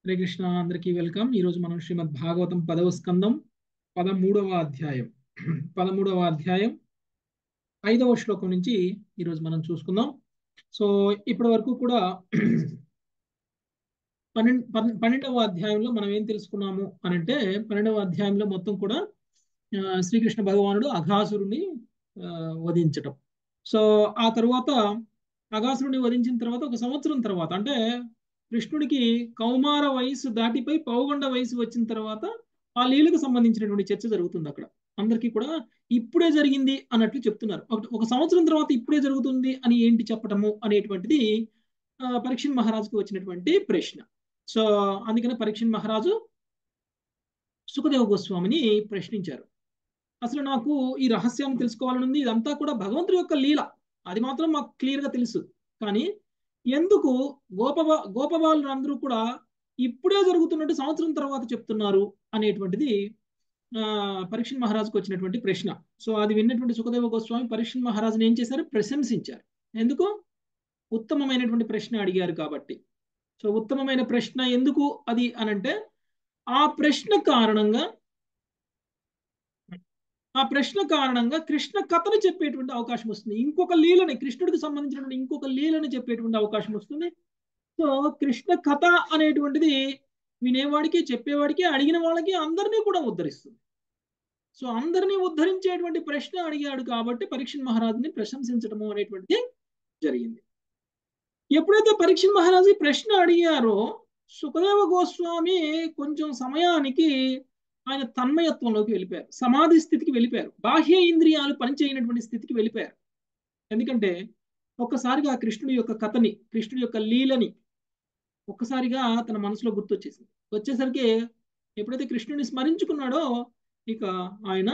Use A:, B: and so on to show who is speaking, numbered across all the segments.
A: హరే కృష్ణ అందరికీ వెల్కమ్ ఈరోజు మనం శ్రీమద్ భాగవతం పదవ స్కందం పదమూడవ అధ్యాయం పదమూడవ అధ్యాయం ఐదవ శ్లోకం నుంచి ఈరోజు మనం చూసుకుందాం సో ఇప్పటి వరకు కూడా పన్నెండు పన్నెండవ అధ్యాయంలో మనం ఏం తెలుసుకున్నాము అని అంటే పన్నెండవ అధ్యాయంలో మొత్తం కూడా శ్రీకృష్ణ భగవానుడు అఘాసురుని వధించటం సో ఆ తరువాత అఘాసురుని వధించిన తర్వాత ఒక సంవత్సరం తర్వాత అంటే కృష్ణుడికి కౌమార వయసు దాటిపై పౌగొండ వయసు వచ్చిన తర్వాత ఆ లీలకు సంబంధించినటువంటి చర్చ జరుగుతుంది అక్కడ అందరికీ కూడా ఇప్పుడే జరిగింది అన్నట్లు చెప్తున్నారు ఒక సంవత్సరం తర్వాత ఇప్పుడే జరుగుతుంది అని ఏంటి చెప్పటము అనేటువంటిది పరీక్షణ్ మహారాజుకు వచ్చినటువంటి ప్రశ్న సో అందుకనే పరీక్షణ్ మహారాజు సుఖదేవ గోస్వామిని ప్రశ్నించారు అసలు నాకు ఈ రహస్యాన్ని తెలుసుకోవాలని ఉంది ఇదంతా కూడా భగవంతుడి యొక్క లీల అది మాత్రం మాకు క్లియర్గా తెలుసు కానీ ఎందుకు గోపబా గోపబాలు అందరూ కూడా ఇప్పుడే జరుగుతున్నట్టు సంవత్సరం తర్వాత చెప్తున్నారు అనేటువంటిది పరీక్షణ్ మహారాజుకు వచ్చినటువంటి ప్రశ్న సో అది విన్నటువంటి సుఖదేవ గోస్వామి పరీక్షణ్ మహారాజుని ఏం చేశారు ప్రశంసించారు ఎందుకు ఉత్తమమైనటువంటి ప్రశ్న అడిగారు కాబట్టి సో ఉత్తమమైన ప్రశ్న ఎందుకు అది అనంటే ఆ ప్రశ్న కారణంగా ఆ ప్రశ్న కారణంగా కృష్ణ కథను చెప్పేటువంటి అవకాశం వస్తుంది ఇంకొక లీలని కృష్ణుడికి సంబంధించినటువంటి ఇంకొక లీలని చెప్పేటువంటి అవకాశం వస్తుంది సో కృష్ణ కథ అనేటువంటిది వినేవాడికి చెప్పేవాడికి అడిగిన వాళ్ళకి అందరినీ కూడా ఉద్ధరిస్తుంది సో అందరినీ ఉద్ధరించేటువంటి ప్రశ్న అడిగాడు కాబట్టి పరీక్షణ్ మహారాజుని ప్రశంసించడము అనేటువంటిది జరిగింది ఎప్పుడైతే పరీక్షణ్ మహారాజు ప్రశ్న అడిగారో సుఖదేవ గోస్వామి కొంచెం సమయానికి ఆయన తన్మయత్వంలోకి వెళ్ళిపోయారు సమాధి స్థితికి వెళ్ళిపోయారు బాహ్య ఇంద్రియాలు పనిచేయనటువంటి స్థితికి వెళ్ళిపోయారు ఎందుకంటే ఒక్కసారిగా కృష్ణుడి యొక్క కథని కృష్ణుడి యొక్క లీలని ఒక్కసారిగా తన మనసులో గుర్తొచ్చేసింది వచ్చేసరికి ఎప్పుడైతే కృష్ణుడిని స్మరించుకున్నాడో ఇక ఆయన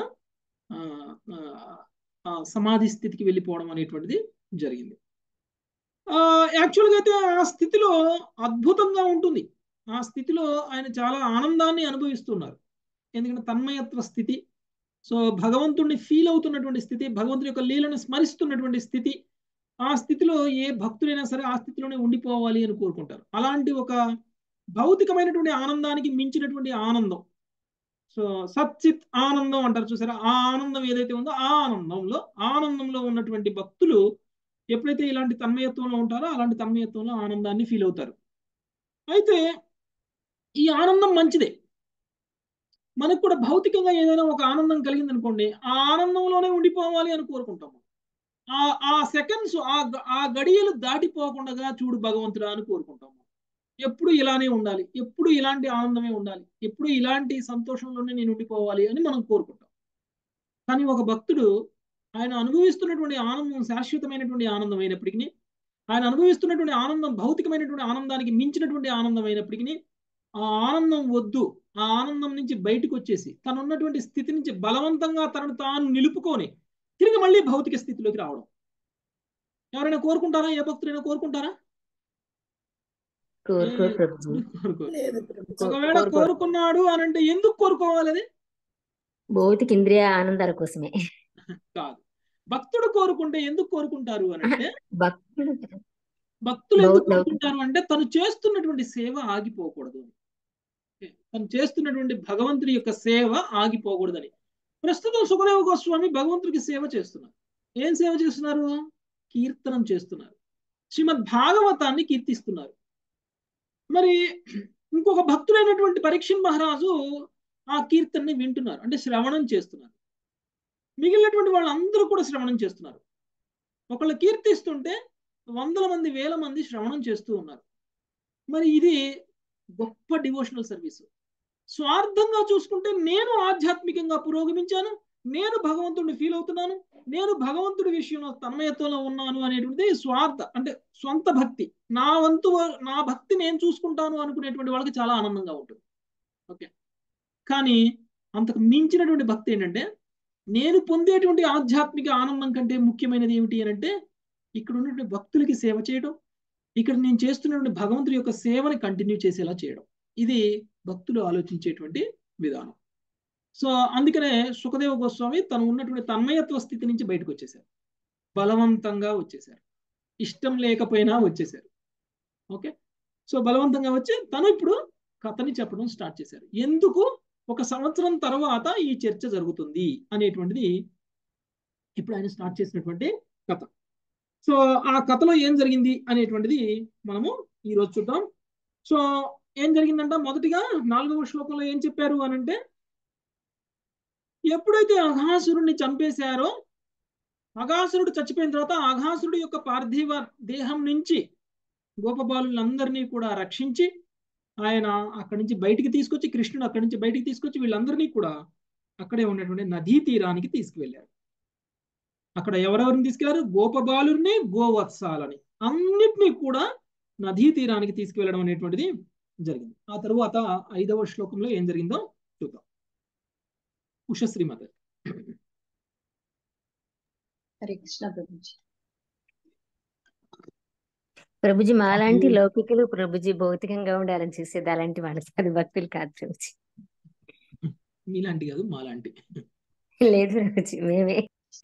A: సమాధి స్థితికి వెళ్ళిపోవడం అనేటువంటిది జరిగింది యాక్చువల్గా అయితే ఆ స్థితిలో అద్భుతంగా ఉంటుంది ఆ స్థితిలో ఆయన చాలా ఆనందాన్ని అనుభవిస్తున్నారు ఎందుకంటే తన్మయత్వ స్థితి సో భగవంతుడిని ఫీల్ అవుతున్నటువంటి స్థితి భగవంతుడి యొక్క లీలను స్మరిస్తున్నటువంటి స్థితి ఆ స్థితిలో ఏ భక్తులైనా సరే ఆ స్థితిలోనే ఉండిపోవాలి అని కోరుకుంటారు అలాంటి ఒక భౌతికమైనటువంటి ఆనందానికి మించినటువంటి ఆనందం సో సచ్చిత్ ఆనందం అంటారు చూసారా ఆ ఆనందం ఏదైతే ఉందో ఆ ఆనందంలో ఆనందంలో ఉన్నటువంటి భక్తులు ఎప్పుడైతే ఇలాంటి తన్మయత్వంలో ఉంటారో అలాంటి తన్మయత్వంలో ఆనందాన్ని ఫీల్ అవుతారు అయితే ఈ ఆనందం మంచిదే మనకు కూడా భౌతికంగా ఏదైనా ఒక ఆనందం కలిగింది అనుకోండి ఆ ఆనందంలోనే ఉండిపోవాలి అని కోరుకుంటాము ఆ ఆ సెకండ్స్ ఆ ఆ గడియలు దాటిపోకుండా చూడు భగవంతుడా అని కోరుకుంటాము ఎప్పుడు ఇలానే ఉండాలి ఎప్పుడు ఇలాంటి ఆనందమే ఉండాలి ఎప్పుడు ఇలాంటి సంతోషంలోనే నేను ఉండిపోవాలి అని మనం కోరుకుంటాం కానీ ఒక భక్తుడు ఆయన అనుభవిస్తున్నటువంటి ఆనందం శాశ్వతమైనటువంటి ఆనందం అయినప్పటికీ ఆయన అనుభవిస్తున్నటువంటి ఆనందం భౌతికమైనటువంటి ఆనందానికి మించినటువంటి ఆనందం అయినప్పటికీ ఆ ఆనందం వద్దు ఆ ఆనందం నుంచి బయటకు వచ్చేసి తను ఉన్నటువంటి స్థితి నుంచి బలవంతంగా తనను తాను నిలుపుకొని తిరిగి మళ్ళీ భౌతిక స్థితిలోకి రావడం ఎవరైనా కోరుకుంటారా ఏ భక్తులైనా కోరుకుంటారా ఒకవేళ కోరుకున్నాడు అని అంటే ఎందుకు కోరుకోవాలి అది
B: భౌతిక ఇంద్రియ ఆనందాల కోసమే
A: కాదు భక్తుడు కోరుకుంటే ఎందుకు కోరుకుంటారు అని అంటే
B: భక్తుడు
A: భక్తులు ఎందుకు కోరుకుంటారు అంటే తను చేస్తున్నటువంటి సేవ ఆగిపోకూడదు తను చేస్తున్నటువంటి భగవంతుడి యొక్క సేవ ఆగిపోకూడదని ప్రస్తుతం సుఖదేవ గోస్వామి భగవంతుడికి సేవ చేస్తున్నారు ఏం సేవ చేస్తున్నారు కీర్తనం చేస్తున్నారు శ్రీమద్ భాగవతాన్ని కీర్తిస్తున్నారు మరి ఇంకొక భక్తుడైనటువంటి పరీక్షణ్ మహారాజు ఆ కీర్తనని వింటున్నారు అంటే శ్రవణం చేస్తున్నారు మిగిలినటువంటి వాళ్ళందరూ కూడా శ్రవణం చేస్తున్నారు ఒకళ్ళు కీర్తిస్తుంటే వందల మంది వేల మంది శ్రవణం చేస్తూ ఉన్నారు మరి ఇది గొప్ప డివోషనల్ సర్వీస్ స్వార్థంగా చూసుకుంటే నేను ఆధ్యాత్మికంగా పురోగమించాను నేను భగవంతుడిని ఫీల్ అవుతున్నాను నేను భగవంతుడి విషయంలో తన్మయత్వంలో ఉన్నాను అనేటువంటిది స్వార్థ అంటే సొంత భక్తి నా వంతు నా భక్తి నేను చూసుకుంటాను అనుకునేటువంటి వాళ్ళకి చాలా ఆనందంగా ఉంటుంది ఓకే కానీ అంతకు మించినటువంటి భక్తి ఏంటంటే నేను పొందేటువంటి ఆధ్యాత్మిక ఆనందం కంటే ముఖ్యమైనది ఏమిటి అని అంటే ఇక్కడ ఉన్నటువంటి భక్తులకి సేవ చేయడం ఇక్కడ నేను చేస్తున్నటువంటి భగవంతుడి యొక్క సేవని కంటిన్యూ చేసేలా చేయడం ఇది భక్తులు ఆలోచించేటువంటి విధానం సో అందుకనే సుఖదేవ గోస్వామి తను ఉన్నటువంటి తన్మయత్వ స్థితి నుంచి బయటకు వచ్చేసారు బలవంతంగా వచ్చేసారు ఇష్టం లేకపోయినా వచ్చేసారు ఓకే సో బలవంతంగా వచ్చి తను ఇప్పుడు కథని చెప్పడం స్టార్ట్ చేశారు ఎందుకు ఒక సంవత్సరం తర్వాత ఈ చర్చ జరుగుతుంది అనేటువంటిది ఇప్పుడు ఆయన స్టార్ట్ చేసినటువంటి కథ సో ఆ కథలో ఏం జరిగింది అనేటువంటిది మనము ఈ రోజు చూద్దాం సో ఏం జరిగిందంట మొదటిగా నాలుగవ శ్లోకంలో ఏం చెప్పారు అని అంటే ఎప్పుడైతే అఘాసురుణ్ణి చంపేశారో అఘాసురుడు చచ్చిపోయిన తర్వాత అఘాసురుడు యొక్క పార్థివ దేహం నుంచి గోపబాలులందరినీ కూడా రక్షించి ఆయన అక్కడి నుంచి బయటికి తీసుకొచ్చి కృష్ణుడు అక్కడి నుంచి బయటికి తీసుకొచ్చి వీళ్ళందరినీ కూడా అక్కడే ఉన్నటువంటి నదీ తీరానికి తీసుకువెళ్ళారు అక్కడ ఎవరెవరిని తీసుకెళ్లారు గోపబాలుని గోవత్సాలని అన్నిటినీ కూడా నదీ తీరానికి తీసుకువెళ్ళడం అనేటువంటిది జరిగింది ఆ తరువాత ఐదవ శ్లోకంలో ఏం జరిగిందో చూద్దాం ఉషశ్రీ మత
C: హరే కృష్ణ ప్రభుజీ
B: ప్రభుజీ మాలాంటి లౌకికులు ప్రభుజీ భౌతికంగా ఉండాలని చూసేది అలాంటి వాళ్ళ అది భక్తులు కాదు ప్రభుజీ
A: మీలాంటి కాదు మాలాంటి
B: లేదు ప్రభుజీ మేమే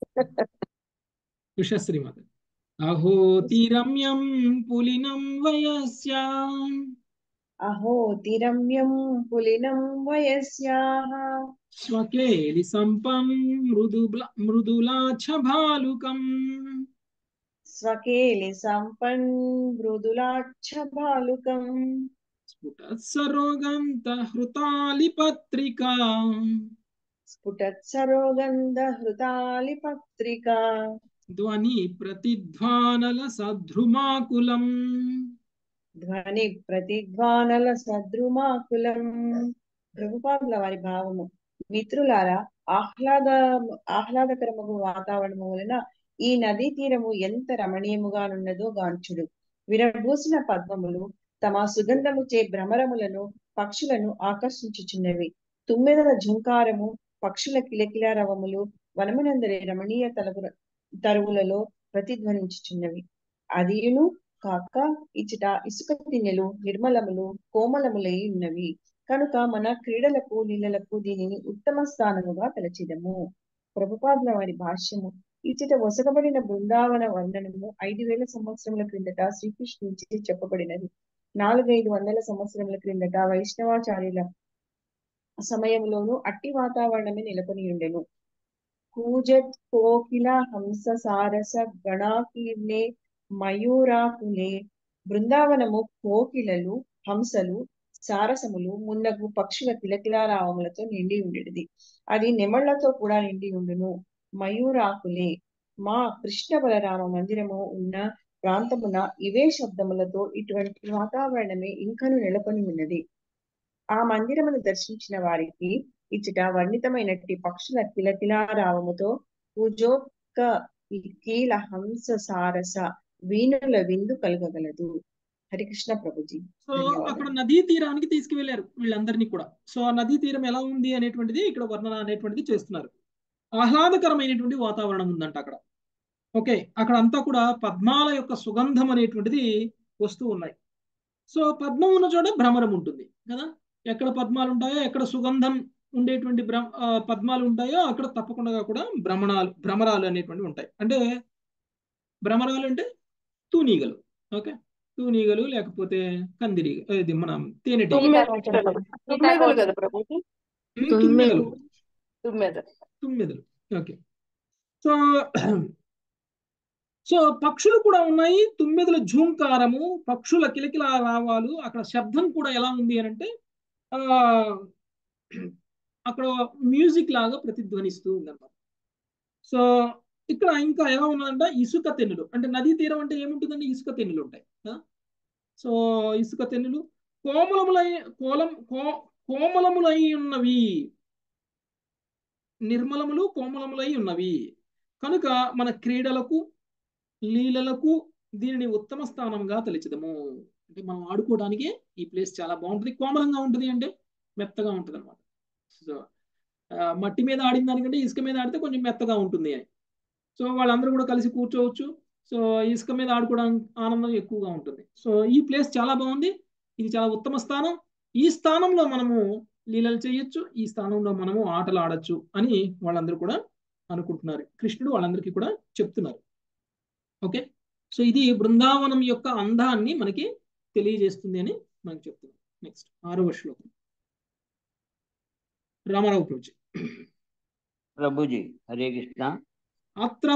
A: ఉషశ్రీ మత అహోతి రమ్యం పులినం వయస్యాం
C: అహోతిరమ్యం పులినం వయస్యాః
A: స్వకేలి సంపం మృదు మృదులాఛ
C: స్వకేలి సంపన్ మృదులాక్ష బాలుకం
A: స్ఫుటత్సరోగంత హృతాలిపత్రికా
C: స్ఫుటత్సరోగంధ హృతాలి పత్రిక
A: ధ్వని ప్రతిధ్వానల సద్రుమాకులం
C: ధ్వని ప్రతిధ్వానల సద్రుమాకులం ప్రభుపాదుల వారి భావము మిత్రులారా ఆహ్లాద ఆహ్లాదకరము వాతావరణము వలన ఈ నదీ తీరము ఎంత రమణీయముగానున్నదో గాంచుడు విరబూసిన పద్మములు తమ సుగంధముచే భ్రమరములను పక్షులను ఆకర్షించుచున్నవి తుమ్మెదల ఝుంకారము పక్షుల కిలకిలారవములు వనమునందరి రమణీయ తలుగు తరువులలో ప్రతిధ్వనించుచున్నవి అదియును కాక ఇచ్చట ఇసుక తిన్నెలు నిర్మలములు కోమలములై ఉన్నవి కనుక మన క్రీడలకు నీళ్ళలకు దీనిని ఉత్తమ స్థానముగా తలచిదము ప్రభుపాదుల వారి భాష్యము ఇచ్చట ఒసగబడిన బృందావన వర్ణనము ఐదు వేల సంవత్సరముల క్రిందట శ్రీకృష్ణు నుంచి చెప్పబడినది నాలుగైదు వందల సంవత్సరముల క్రిందట వైష్ణవాచార్యుల సమయంలోనూ అట్టి వాతావరణమే నెలకొని ఉండెను కూజత్ కోకిల హంస సారస గణాకీర్ణే మయూరాకులే బృందావనము కోకిలలు హంసలు సారసములు మున్నగు పక్షుల కిలకిలారావములతో నిండి ఉండేది అది నెమళ్లతో కూడా నిండి ఉండును మయూరాకులే మా కృష్ణ బలరామ మందిరము ఉన్న ప్రాంతమున ఇవే శబ్దములతో ఇటువంటి వాతావరణమే ఇంకను నెలకొని ఉన్నది ఆ మందిరమును దర్శించిన వారికి ఇచ్చట వర్ణితమైనట్టి పక్షుల కిలకిలారావముతో పూజోత్క కీల హంస సారస వీణుల విందు కలగగలదు హరికృష్ణ ప్రభుజీ
A: సో అక్కడ నదీ తీరానికి తీసుకువెళ్ళారు వీళ్ళందరినీ కూడా సో ఆ నదీ తీరం ఎలా ఉంది అనేటువంటిది ఇక్కడ వర్ణన అనేటువంటిది చేస్తున్నారు ఆహ్లాదకరమైనటువంటి వాతావరణం ఉందంట అక్కడ ఓకే అక్కడ అంతా కూడా పద్మాల యొక్క సుగంధం అనేటువంటిది వస్తూ ఉన్నాయి సో పద్మం ఉన్న చోట భ్రమరం ఉంటుంది కదా ఎక్కడ పద్మాలు ఉంటాయో ఎక్కడ సుగంధం ఉండేటువంటి భ్రమ పద్మాలు ఉంటాయో అక్కడ తప్పకుండా కూడా భ్రమణాలు భ్రమరాలు అనేటువంటివి ఉంటాయి అంటే భ్రమరాలు అంటే తూనీగలు ఓకే తూనీగలు లేకపోతే కందిరి ఇది మన తేనెటీగ
D: తుమ్మెదలు కదా ప్రభుజీ
A: తుమ్మెదలు
D: తుమ్మెద
A: తుమ్మెదలు ఓకే సో సో పక్షులు కూడా ఉన్నాయి తుమ్మెదల ఝూంకారము పక్షుల కిలకిల రావాలు అక్కడ శబ్దం కూడా ఎలా ఉంది అని అంటే ఆ అక్కడ మ్యూజిక్ లాగా ప్రతిధ్వనిస్తూ ఉందన్నమాట సో ఇక్కడ ఇంకా ఎలా ఉన్నదంటే ఇసుక తెన్నులు అంటే నదీ తీరం అంటే ఏముంటుందండి ఇసుక తెన్నులు ఉంటాయి సో ఇసుక తెన్నులు కోమలములై కోలం కో కోమలములై ఉన్నవి నిర్మలములు కోమలములై ఉన్నవి కనుక మన క్రీడలకు లీలలకు దీనిని ఉత్తమ స్థానంగా తలిచదము అంటే మనం ఆడుకోవడానికి ఈ ప్లేస్ చాలా బాగుంటుంది కోమలంగా ఉంటుంది అంటే మెత్తగా ఉంటుంది అనమాట సో మట్టి మీద ఆడిన దానికంటే ఇసుక మీద ఆడితే కొంచెం మెత్తగా ఉంటుంది అని సో వాళ్ళందరూ కూడా కలిసి కూర్చోవచ్చు సో ఇసుక మీద ఆడుకోవడానికి ఆనందం ఎక్కువగా ఉంటుంది సో ఈ ప్లేస్ చాలా బాగుంది ఇది చాలా ఉత్తమ స్థానం ఈ స్థానంలో మనము లీలలు చేయొచ్చు ఈ స్థానంలో మనము ఆటలు ఆడొచ్చు అని వాళ్ళందరూ కూడా అనుకుంటున్నారు కృష్ణుడు వాళ్ళందరికీ కూడా చెప్తున్నారు ఓకే సో ఇది బృందావనం యొక్క అందాన్ని మనకి తెలియజేస్తుంది అని మనకి చెప్తున్నారు నెక్స్ట్ ఆరవ శ్లోకం రామారావు ప్రభుజీ
E: ప్రభుజీ హరే కృష్ణ
A: అత్ర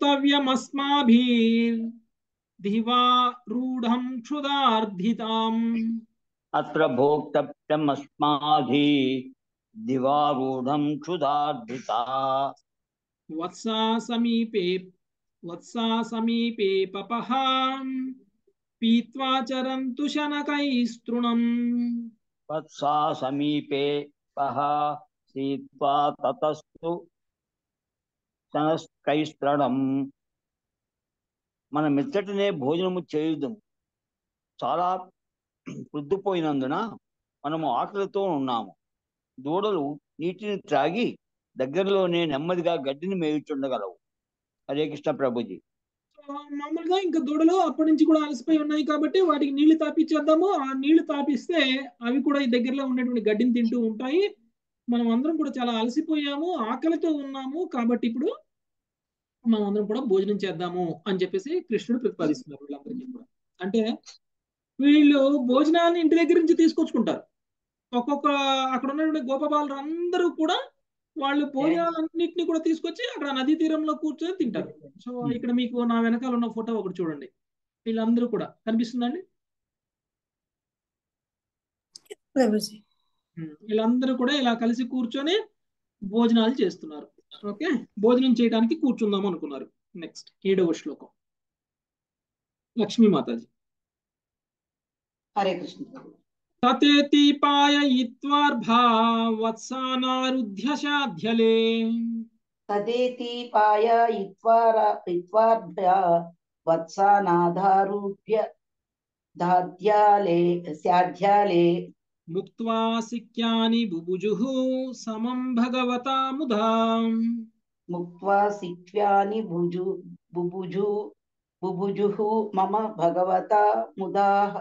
A: భోక్తవ్యమస్మాభిర్దివా రూఢం క్షుదార్థితాం
E: అత్ర భోక్తవ్యమస్మాధి దివారూఢం క్షుధార్ధిత
A: వత్సా సమీపే వత్సా సమీపే పపహాం పీత్వా చరంతు శనకైస్తృణం
E: వత్సా సమీపే పహ సీత్వా తతస్తు శనస్కైస్త్రణం మన మెచ్చటనే భోజనము చేయుదము చాలా వృద్ధిపోయినందున మనము ఆకలితో ఉన్నాము దూడలు నీటిని త్రాగి దగ్గరలోనే నెమ్మదిగా గడ్డిని మేయుచుండగలవు హరే కృష్ణ ప్రభుజీ
A: సో మామూలుగా ఇంకా దూడలు అప్పటి నుంచి కూడా అలసిపోయి ఉన్నాయి కాబట్టి వాటికి నీళ్లు తాపిచ్చేద్దాము ఆ నీళ్లు తాపిస్తే అవి కూడా ఈ దగ్గరలో ఉన్నటువంటి గడ్డిని తింటూ ఉంటాయి మనం అందరం కూడా చాలా అలసిపోయాము ఆకలితో ఉన్నాము కాబట్టి ఇప్పుడు మనం అందరం కూడా భోజనం చేద్దాము అని చెప్పేసి కృష్ణుడు ప్రతిపాదిస్తున్నారు వీళ్ళందరికీ కూడా అంటే వీళ్ళు భోజనాన్ని ఇంటి దగ్గర నుంచి తీసుకొచ్చుకుంటారు ఒక్కొక్క అక్కడ ఉన్నటువంటి గోపబాలు అందరూ కూడా వాళ్ళు భోజనాలన్నింటినీ కూడా తీసుకొచ్చి అక్కడ నదీ తీరంలో కూర్చొని తింటారు సో ఇక్కడ మీకు నా వెనకాల ఉన్న ఫోటో ఒకటి చూడండి వీళ్ళందరూ కూడా కనిపిస్తుందండి
D: ప్రభుజీ
A: ఉమ్, వీళ్ళందరూ కూడా ఇలా కలిసి కూర్చొని భోజనాలు చేస్తున్నారు ఓకే భోజనం చేయడానికి కూర్చుందాం అనుకున్నారు నెక్స్ట్ ఏడవ శ్లోకం లక్ష్మీ మాతాజీ
C: హరే కృష్ణ
A: తతేతి పాయయిత్వార్భా వత్సానారుధ్య శాధ్యలే
C: తదేతి పాయ ఇత్వార ఇత్వార్భ్య వత్సానాధారూభ్య దాద్యాలే శాధ్యాలే
A: ముక్త్వా సిక్యాని బుభుజుః సమం భగవతా ముదా
C: ముక్త్వా సిక్వ్యాని భుజు బుభుజు బుభుజుః మమ భగవత ముదాహ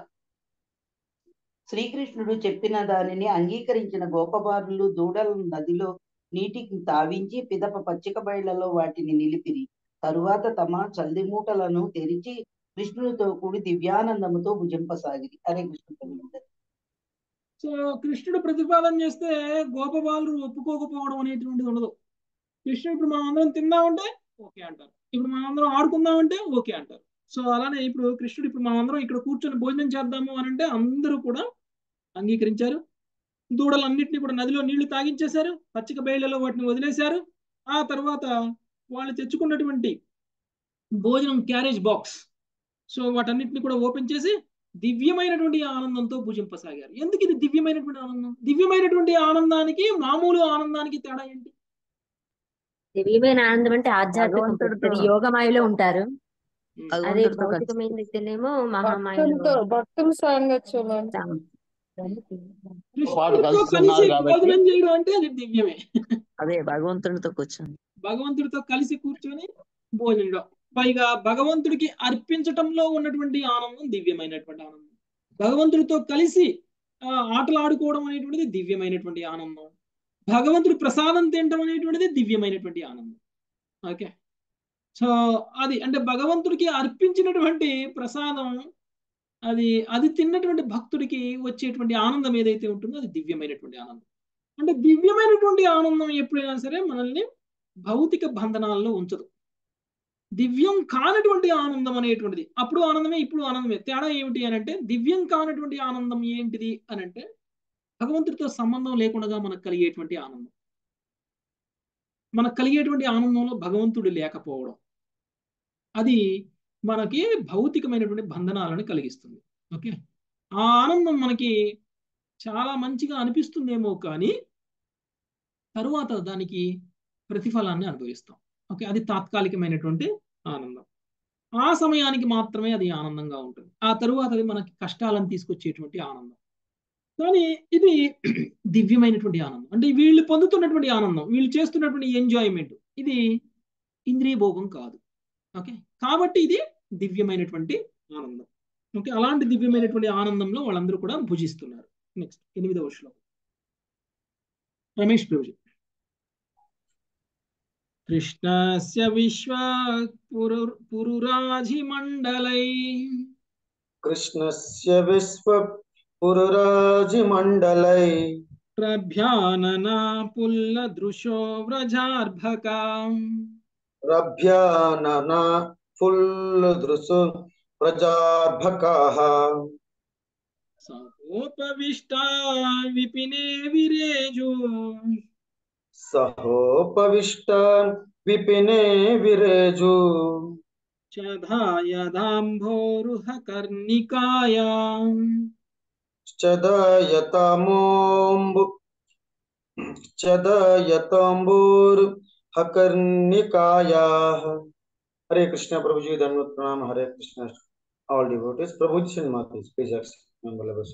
C: శ్రీకృష్ణుడు చెప్పిన దానిని అంగీకరించిన గోపబారులు దూడలను నదిలో నీటికి తావించి పిదప పచ్చిక బయళ్లలో వాటిని నిలిపిరి తరువాత తమ చల్దిమూటలను తెరిచి కృష్ణుడితో కూడి దివ్యానందముతో భుజింపసాగిరి హరే కృష్ణ ప్రభువుందరి.
A: సో కృష్ణుడు ప్రతిపాదన చేస్తే గోపబాలు ఒప్పుకోకపోవడం అనేటువంటిది ఉండదు కృష్ణుడు ఇప్పుడు మనం అందరం తిందామంటే ఓకే అంటారు ఇప్పుడు మనం అందరం ఆడుకుందామంటే ఓకే అంటారు సో అలానే ఇప్పుడు కృష్ణుడు ఇప్పుడు మనం అందరం ఇక్కడ కూర్చొని భోజనం చేద్దాము అని అంటే అందరూ కూడా అంగీకరించారు దూడలన్నింటినీ కూడా నదిలో నీళ్లు తాగించేశారు పచ్చిక బయళ్లలో వాటిని వదిలేశారు ఆ తర్వాత వాళ్ళు తెచ్చుకున్నటువంటి భోజనం క్యారేజ్ బాక్స్ సో వాటన్నిటిని కూడా ఓపెన్ చేసి దివ్యమైనటువంటి ఆనందంతో భుజింపసాగారు ఎందుకు ఇది దివ్యమైనటువంటి ఆనందం దివ్యమైనటువంటి ఆనందానికి మామూలు ఆనందానికి తేడా ఏంటి
B: దివ్యమైన ఆనందం అంటే ఆధ్యాత్మికం
F: భగవంతుడితో
B: అది యోగమాయలో ఉంటారు అదే
F: భగవంతుడితో కలిసి
B: భౌతికమైనదైతేనేమో మహామాయలో
D: భక్తులతో భక్తుల సాంగత్యంలో
B: ఉంటాం.
E: వాడు
A: కృష్ణుడితో
E: కలుస్తున్నారు
A: కలిసి
E: కాబట్టి
A: భోజనం చేయడం అంటే అది దివ్యమే
F: అదే భగవంతుడితో కూర్చొని
A: భగవంతుడితో కలిసి కూర్చొని భోజనం పైగా భగవంతుడికి అర్పించటంలో ఉన్నటువంటి ఆనందం దివ్యమైనటువంటి ఆనందం భగవంతుడితో కలిసి ఆ, ఆటలు ఆడుకోవడం అనేటువంటిది దివ్యమైనటువంటి ఆనందం భగవంతుడి ప్రసాదం తినడం అనేటువంటిది దివ్యమైనటువంటి ఆనందం ఓకే సో అది అంటే భగవంతుడికి అర్పించినటువంటి ప్రసాదం అది అది తిన్నటువంటి భక్తుడికి వచ్చేటువంటి ఆనందం ఏదైతే ఉంటుందో అది దివ్యమైనటువంటి ఆనందం అంటే దివ్యమైనటువంటి ఆనందం ఎప్పుడైనా సరే మనల్ని భౌతిక బంధనాల్లో ఉంచదు దివ్యం కానటువంటి ఆనందం అనేటువంటిది అప్పుడు ఆనందమే ఇప్పుడు ఆనందమే తేడా ఏమిటి అని అంటే దివ్యం కానటువంటి ఆనందం ఏంటిది అని అంటే భగవంతుడితో సంబంధం లేకుండా మనకు కలిగేటువంటి ఆనందం మనకు కలిగేటువంటి ఆనందంలో భగవంతుడు లేకపోవడం అది మనకి భౌతికమైనటువంటి బంధనాలను కలిగిస్తుంది ఓకే ఆ ఆనందం మనకి చాలా మంచిగా అనిపిస్తుందేమో కానీ తరువాత దానికి ప్రతిఫలాన్ని అనుభవిస్తాం ఓకే అది తాత్కాలికమైనటువంటి ఆనందం ఆ సమయానికి మాత్రమే అది ఆనందంగా ఉంటుంది ఆ తరువాత అది మనకి కష్టాలను తీసుకొచ్చేటువంటి ఆనందం కానీ ఇది దివ్యమైనటువంటి ఆనందం అంటే వీళ్ళు పొందుతున్నటువంటి ఆనందం వీళ్ళు చేస్తున్నటువంటి ఎంజాయ్మెంట్ ఇది ఇంద్రియ భోగం కాదు ఓకే కాబట్టి ఇది దివ్యమైనటువంటి ఆనందం ఓకే అలాంటి దివ్యమైనటువంటి ఆనందంలో వాళ్ళందరూ కూడా భుజిస్తున్నారు నెక్స్ట్ ఎనిమిదవ శ్లోకం రమేష్ ప్రభుజీ కృష్ణస్య విశ్వ పురురాజిమండలై
G: कृष्णस्य विश्व పురురాజిమండలై
A: ప్రభ్యాననా పుల్ల దృశో వ్రజార్భకా
G: రభ్యానన ఫుల్ దృసు ప్రజార్భకాః
A: సహోపవిష్టా విపినే విరేజు
G: సహోపవిష్ట విపినే విరేజు
A: చధాయదాంభోరుహ కర్ణికాయాం
G: చదయతమోంబు చదయతంబూర్ హకర్ణికాయాః హరే కృష్ణ ప్రభుజీ ధన్వత్ ప్రణామ హరే కృష్ణ ఆల్ డివోటీస్ ప్రభుజీ సినిమా ప్లీజ్ యాక్సెప్ట్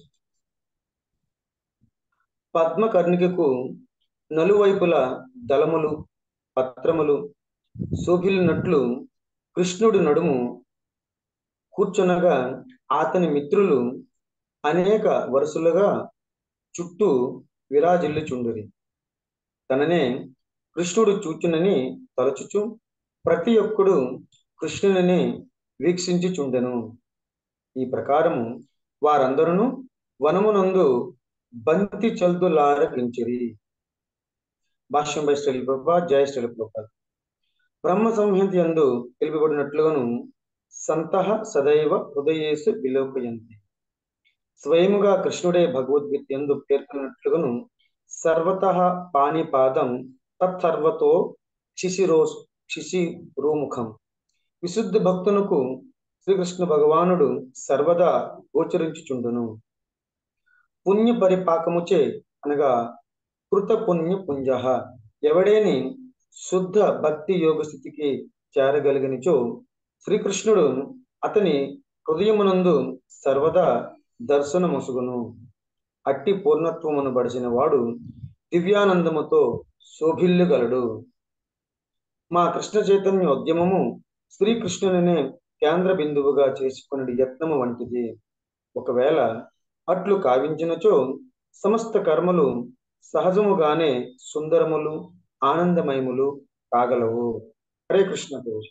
G: పద్మకర్ణికకు నలువైపుల దళములు పత్రములు శోభిల్లినట్లు కృష్ణుడి నడుము కూర్చునగా అతని మిత్రులు అనేక వరుసలుగా చుట్టూ విరాజిల్లుచుండురి తననే కృష్ణుడు చూచునని తలచుచు ప్రతి ఒక్కడు కృష్ణుని వీక్షించుచుండెను ఈ ప్రకారము వారందరూ వనమునందు బంతి చల్దులారగించిరి భాష్యం బై స్టైల్ ప్రభా జయ స్టైల్ ప్రభా బ్రహ్మ సంహిత యందు తెలుపబడినట్లుగాను సంతః సదైవ హృదయేసు విలోకయంతి స్వయముగా కృష్ణుడే భగవద్గీత యందు పేర్కొన్నట్లుగాను సర్వత పాణిపాదం తత్సర్వతో శిశిరో శిశిరోముఖం విశుద్ధ భక్తునకు శ్రీకృష్ణ భగవానుడు సర్వదా గోచరించుచుండును పుణ్య పరిపాకముచే అనగా కృత పుణ్య పుంజ ఎవడేని శుద్ధ భక్తి యోగ స్థితికి చేరగలిగినచో శ్రీకృష్ణుడు అతని హృదయమునందు సర్వదా దర్శనముసుగును అట్టి పూర్ణత్వమును బడిచిన వాడు దివ్యానందముతో శోభిల్లుగలడు మా కృష్ణ చైతన్య ఉద్యమము శ్రీకృష్ణునినే కేంద్ర బిందువుగా చేసుకుని యత్నము వంటిది ఒకవేళ అట్లు కావించినచో సమస్త కర్మలు సహజముగానే సుందరములు ఆనందమయములు కాగలవు హరే కృష్ణ ప్రభు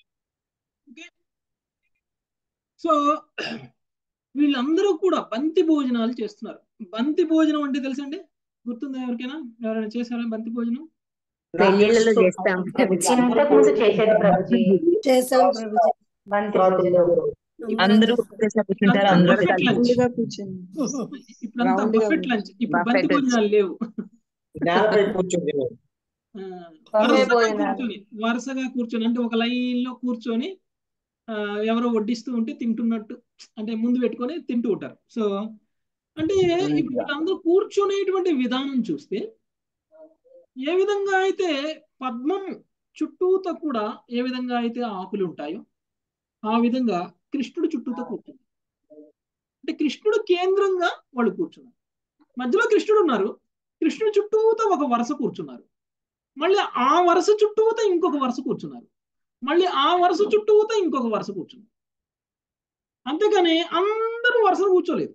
A: సో వీళ్ళందరూ కూడా బంతి భోజనాలు చేస్తున్నారు బంతి భోజనం అంటే తెలుసండి గుర్తుందా ఎవరికైనా ఎవరైనా చేశారా బంతి భోజనం
B: పెళ్లిళ్ళలో చేస్తాం ప్రభుజీ
H: ఇంతకు ముందు చేసేది ప్రభుజీ
D: చేశాం ప్రభుజీ
H: బంతి భోజనం
F: అందరూ ఒకేసారి కూర్చుంటారు అందరూ
A: buffet
F: కలిసి
A: lunch.
D: రౌండ్గా కూర్చొని
A: ఇప్పుడంతా
D: Round గా
A: బఫెట్
D: ఉంది.
A: లంచ్ ఇప్పుడు
F: Buffet
A: బంతి భోజనాలు లేవు
G: నేలపై కూర్చుంది
A: ఆ,
H: బఫే
A: వరుసగా
H: భోజనాలు
A: కూర్చొని వరుసగా కూర్చొని అంటే ఒక లైన్ లో కూర్చొని ఆ, ఎవరో వడ్డిస్తూ ఉంటే తింటున్నట్టు అంటే ముందు పెట్టుకొని తింటూ ఉంటారు సో అంటే ఇప్పుడు వీళ్ళందరూ కూర్చునేటువంటి విధానం చూస్తే ఏ విధంగా అయితే పద్మం చుట్టూతో కూడా ఏ విధంగా అయితే ఆకులు ఉంటాయో ఆ విధంగా కృష్ణుడు చుట్టూతో కూర్చుంది అంటే కృష్ణుడు కేంద్రంగా వాళ్ళు కూర్చున్నారు మధ్యలో కృష్ణుడు ఉన్నారు కృష్ణుడు చుట్టూతో ఒక వరుస కూర్చున్నారు మళ్ళీ ఆ వరుస చుట్టూతో ఇంకొక వరుస కూర్చున్నారు మళ్ళీ ఆ వరుస చుట్టూతో ఇంకొక వరుస కూర్చున్నారు అంతేగాని అందరూ వరుసను కూర్చోలేదు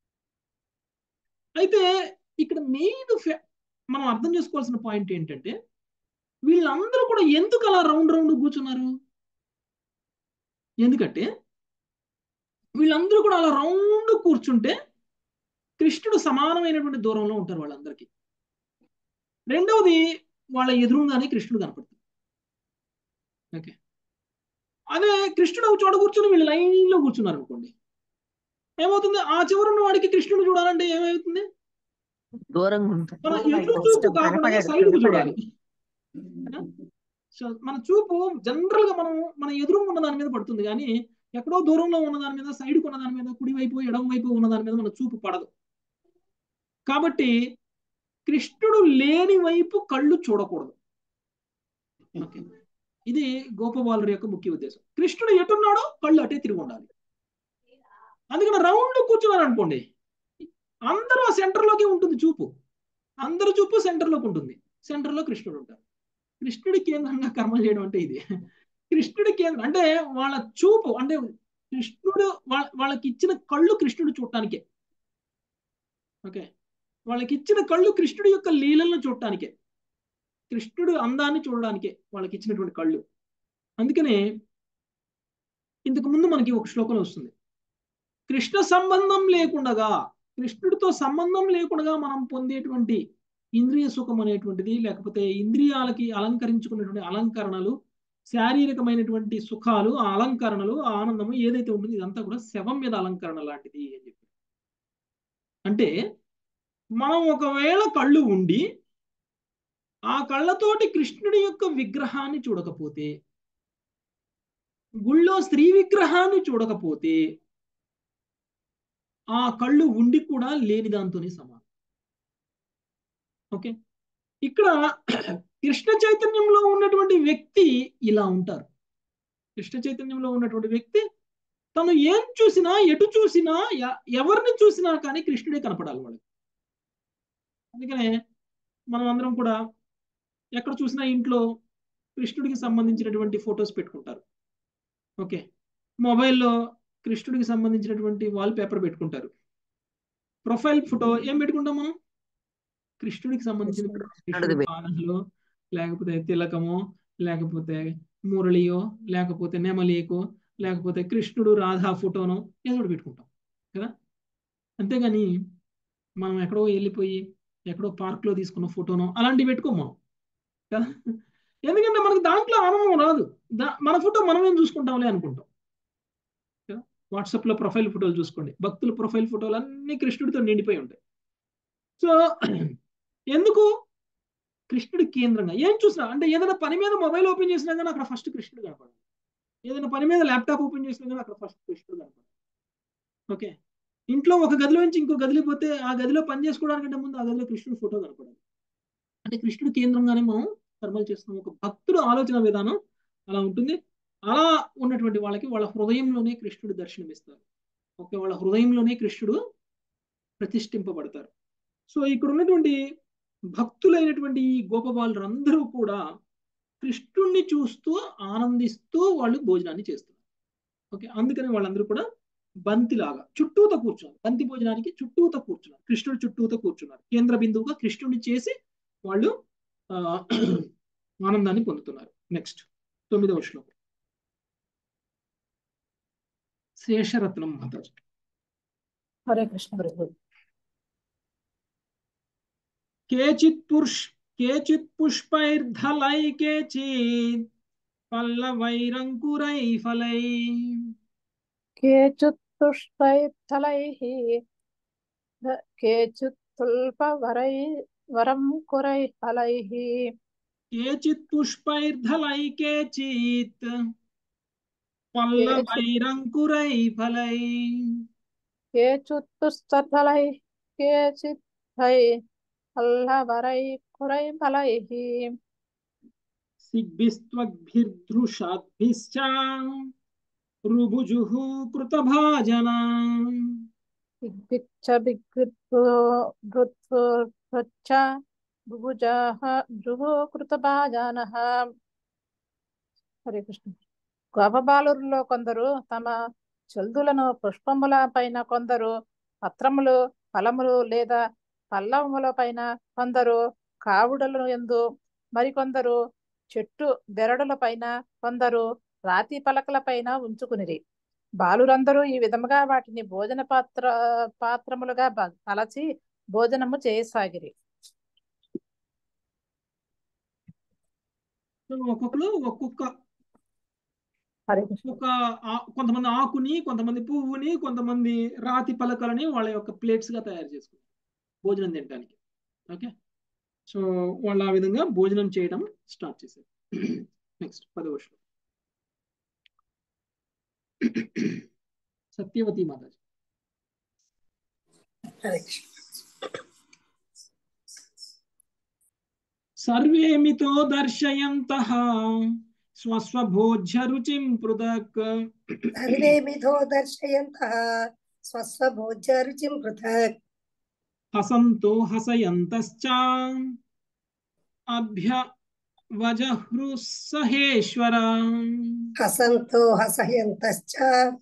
A: అయితే ఇక్కడ మెయిన్ మనం అర్థం చేసుకోవాల్సిన పాయింట్ ఏంటంటే వీళ్ళందరూ కూడా ఎందుకు అలా రౌండ్ రౌండ్ కూర్చున్నారు ఎందుకంటే వీళ్ళందరూ కూడా అలా రౌండ్ కూర్చుంటే కృష్ణుడు సమానమైనటువంటి దూరంలో ఉంటారు వాళ్ళందరికీ రెండవది వాళ్ళ ఎదురుగానే కృష్ణుడు కనపడుతుంది ఓకే అదే కృష్ణుడు ఒక చోట కూర్చొని వీళ్ళు లైన్లో కూర్చున్నారు అనుకోండి ఏమవుతుంది ఆ చివరున్న వాడికి కృష్ణుడు చూడాలంటే ఏమవుతుంది
F: దూరంగా ఉంటారు
A: మన ఎదురు చూపు కాకుండా సైడ్ కు చూడాలి సో మన చూపు జనరల్ గా మనం మన ఎదురు ఉన్న దాని మీద పడుతుంది కానీ ఎక్కడో దూరంలో ఉన్న దాని మీద సైడ్ ఉన్న దాని మీద కుడి వైపు ఎడమ వైపు ఉన్న దాని మీద మన చూపు పడదు కాబట్టి కృష్ణుడు లేని వైపు కళ్ళు చూడకూడదు ఓకే ఇది గోపబాలుడి యొక్క ముఖ్య ఉద్దేశం కృష్ణుడు ఎటున్నాడో కళ్ళు అటే తిరిగి ఉండాలి అందుకని రౌండ్ కూర్చున్నారు అనుకోండి అందరూ ఆ సెంటర్లోకి ఉంటుంది చూపు అందరి చూపు సెంటర్లోకి ఉంటుంది సెంటర్లో కృష్ణుడు ఉంటారు కృష్ణుడి కేంద్రంగా కర్మలు చేయడం అంటే ఇది కృష్ణుడి కేంద్రం అంటే వాళ్ళ చూపు అంటే కృష్ణుడు వాళ్ళ వాళ్ళకి ఇచ్చిన కళ్ళు కృష్ణుడు చూడటానికే ఓకే వాళ్ళకి ఇచ్చిన కళ్ళు కృష్ణుడి యొక్క లీలలను చూడటానికే కృష్ణుడు అందాన్ని చూడడానికే వాళ్ళకి ఇచ్చినటువంటి కళ్ళు అందుకనే ఇంతకు ముందు మనకి ఒక శ్లోకం వస్తుంది కృష్ణ సంబంధం లేకుండగా కృష్ణుడితో సంబంధం లేకుండా మనం పొందేటువంటి ఇంద్రియ సుఖం అనేటువంటిది లేకపోతే ఇంద్రియాలకి అలంకరించుకున్నటువంటి అలంకరణలు శారీరకమైనటువంటి సుఖాలు ఆ అలంకరణలు ఆ ఆనందము ఏదైతే ఉంటుందో ఇదంతా కూడా శవం మీద అలంకరణ లాంటిది అని చెప్పి అంటే మనం ఒకవేళ కళ్ళు ఉండి ఆ కళ్ళతోటి కృష్ణుడి యొక్క విగ్రహాన్ని చూడకపోతే గుళ్ళో స్త్రీ విగ్రహాన్ని చూడకపోతే ఆ కళ్ళు ఉండి కూడా లేని దాంతోనే సమానం ఓకే ఇక్కడ కృష్ణ చైతన్యంలో ఉన్నటువంటి వ్యక్తి ఇలా ఉంటారు కృష్ణ చైతన్యంలో ఉన్నటువంటి వ్యక్తి తను ఏం చూసినా ఎటు చూసినా ఎ- ఎవరిని చూసినా కానీ కృష్ణుడే కనపడాలి వాళ్ళకి అందుకనే మనం అందరం కూడా ఎక్కడ చూసినా ఇంట్లో కృష్ణుడికి సంబంధించినటువంటి ఫొటోస్ పెట్టుకుంటారు ఓకే మొబైల్లో కృష్ణుడికి సంబంధించినటువంటి వాల్ పేపర్ పెట్టుకుంటారు ప్రొఫైల్ ఫోటో ఏం పెట్టుకుంటాం మనం కృష్ణుడికి సంబంధించిన
F: కృష్ణుడిది
A: కృష్ణుడి
F: పెట్టు.
A: పాలనలో లేకపోతే తిలకమో లేకపోతే మురళియో లేకపోతే నెమలికో లేకపోతే కృష్ణుడు రాధా ఫోటోనో ఏదో ఒకటి పెట్టుకుంటాం కదా అంతేగాని మనం ఎక్కడో వెళ్ళిపోయి ఎక్కడో పార్క్లో తీసుకున్న ఫోటోనో అలాంటివి పెట్టుకోం మనం కదా ఎందుకంటే మనకి దాంట్లో ఆనందం రాదు దా మన ఫోటో మనమేం చూసుకుంటాంలే అనుకుంటాం కదా వాట్సాప్లో ప్రొఫైల్ ఫోటోలు చూసుకోండి భక్తుల ప్రొఫైల్ ఫోటోలు అన్ని కృష్ణుడితో నిండిపోయి ఉంటాయి సో ఎందుకు కృష్ణుడి కేంద్రంగా ఏం చూసినా అంటే ఏదైనా పని మీద మొబైల్ ఓపెన్ చేసినా కానీ అక్కడ ఫస్ట్ కృష్ణుడు కనపడాలి ఏదైనా పని మీద ల్యాప్టాప్ ఓపెన్ చేసినా కానీ అక్కడ ఫస్ట్ కృష్ణుడు కనపడాలి ఓకే ఇంట్లో ఒక గదిలో నుంచి ఇంకో గదిలో పోతే ఆ గదిలో పని చేసుకోవడానికంటే ముందు ఆ గదిలో కృష్ణుడు ఫోటో కనపడాలి అంటే కృష్ణుడు కేంద్రంగానే మనం కర్మలు చేస్తున్నాం ఒక భక్తుడు ఆలోచన విధానం అలా ఉంటుంది అలా ఉన్నటువంటి వాళ్ళకి వాళ్ళ హృదయంలోనే కృష్ణుడు దర్శనమిస్తారు ఓకే వాళ్ళ హృదయంలోనే కృష్ణుడు ప్రతిష్ఠింపబడతారు సో ఇక్కడ ఉన్నటువంటి భక్తులైనటువంటి ఈ గోపబాలురందరూ కూడా కృష్ణుణ్ణి చూస్తూ ఆనందిస్తూ వాళ్ళు భోజనాన్ని చేస్తున్నారు ఓకే అందుకని వాళ్ళందరూ కూడా బంతిలాగా చుట్టూతో కూర్చున్నారు బంతి భోజనానికి చుట్టూతో కూర్చున్నారు కృష్ణుడు చుట్టూతో కూర్చున్నారు కేంద్ర బిందువుగా కృష్ణుడిని చేసి వాళ్ళు ఆ, ఆనందాన్ని పొందుతున్నారు నెక్స్ట్ తొమ్మిదవ శ్లోకం శేషరత్నం మాతాజీ
D: హరే కృష్ణ ప్రభు
A: కేచిత్ పురుష్ కేచిత్ పుష్పైర్ధలై కేచిత్ పల్లవైరంకురై ఫలై
D: కేచిత్ పుష్పైర్ధలైః కేచిత్ తుల్పవరై వరం కురై ఫలైః
A: కేచిత్ పుష్పైర్ధలై కేచిత్ పల్లవైరంకురై ఫలై
D: కేచిత్ పుస్తఫలైః కేచిత్ హై పల్లవరై కురై ఫలైః
A: సిగ్భిస్త్వగ్భిర్దృషాద్భిశ్చ రుభుజుః కృతభాజనా
D: దిగ్భిచ్చ దిగ్భృత్వచ్చ భుభుజాః భృగు కృతభాజానః హరే కృష్ణ గోపబాలురులో కొందరు తమ చల్దులను పుష్పముల పైన కొందరు పత్రములు ఫలములు లేదా పల్లవముల పైన కొందరు కావుడలను ఎందు మరికొందరు చెట్టు బెరడుల పైన కొందరు రాతి పలకల పైన ఉంచుకునిరి బాలురందరూ ఈ విధముగా వాటిని భోజన పాత్ర పాత్రములుగా బ- కలచి భోజనము చేయసాగిరి
A: సో ఒక్కొక్కరు ఒక్కొక్క
D: హరే కృష్ణ
A: ఒక ఆ- కొంతమంది ఆకుని కొంతమంది పువ్వుని కొంతమంది రాతి పలకలని వాళ్ళ యొక్క ప్లేట్స్ గా తయారు చేసుకున్నారు భోజనం తినడానికి ఓకే సో వాళ్ళు ఆ విధంగా భోజనం చేయడం స్టార్ట్ చేశారు నెక్స్ట్ పదవ శ్లోకం సత్యవతి మాతాజీ
D: హరే కృష్ణ
A: సర్వే మితో దర్శయంతః స్వస్వభోజ్య రుచిం పృథక్
I: సర్వే విధో దర్శయంతః స్వస్వభోజ్య రుచిం పృథక్
A: హసంతో హసయంతశ్చ అభ్యవజహృ సహేశ్వర
I: హసంతో హసయంతశ్చ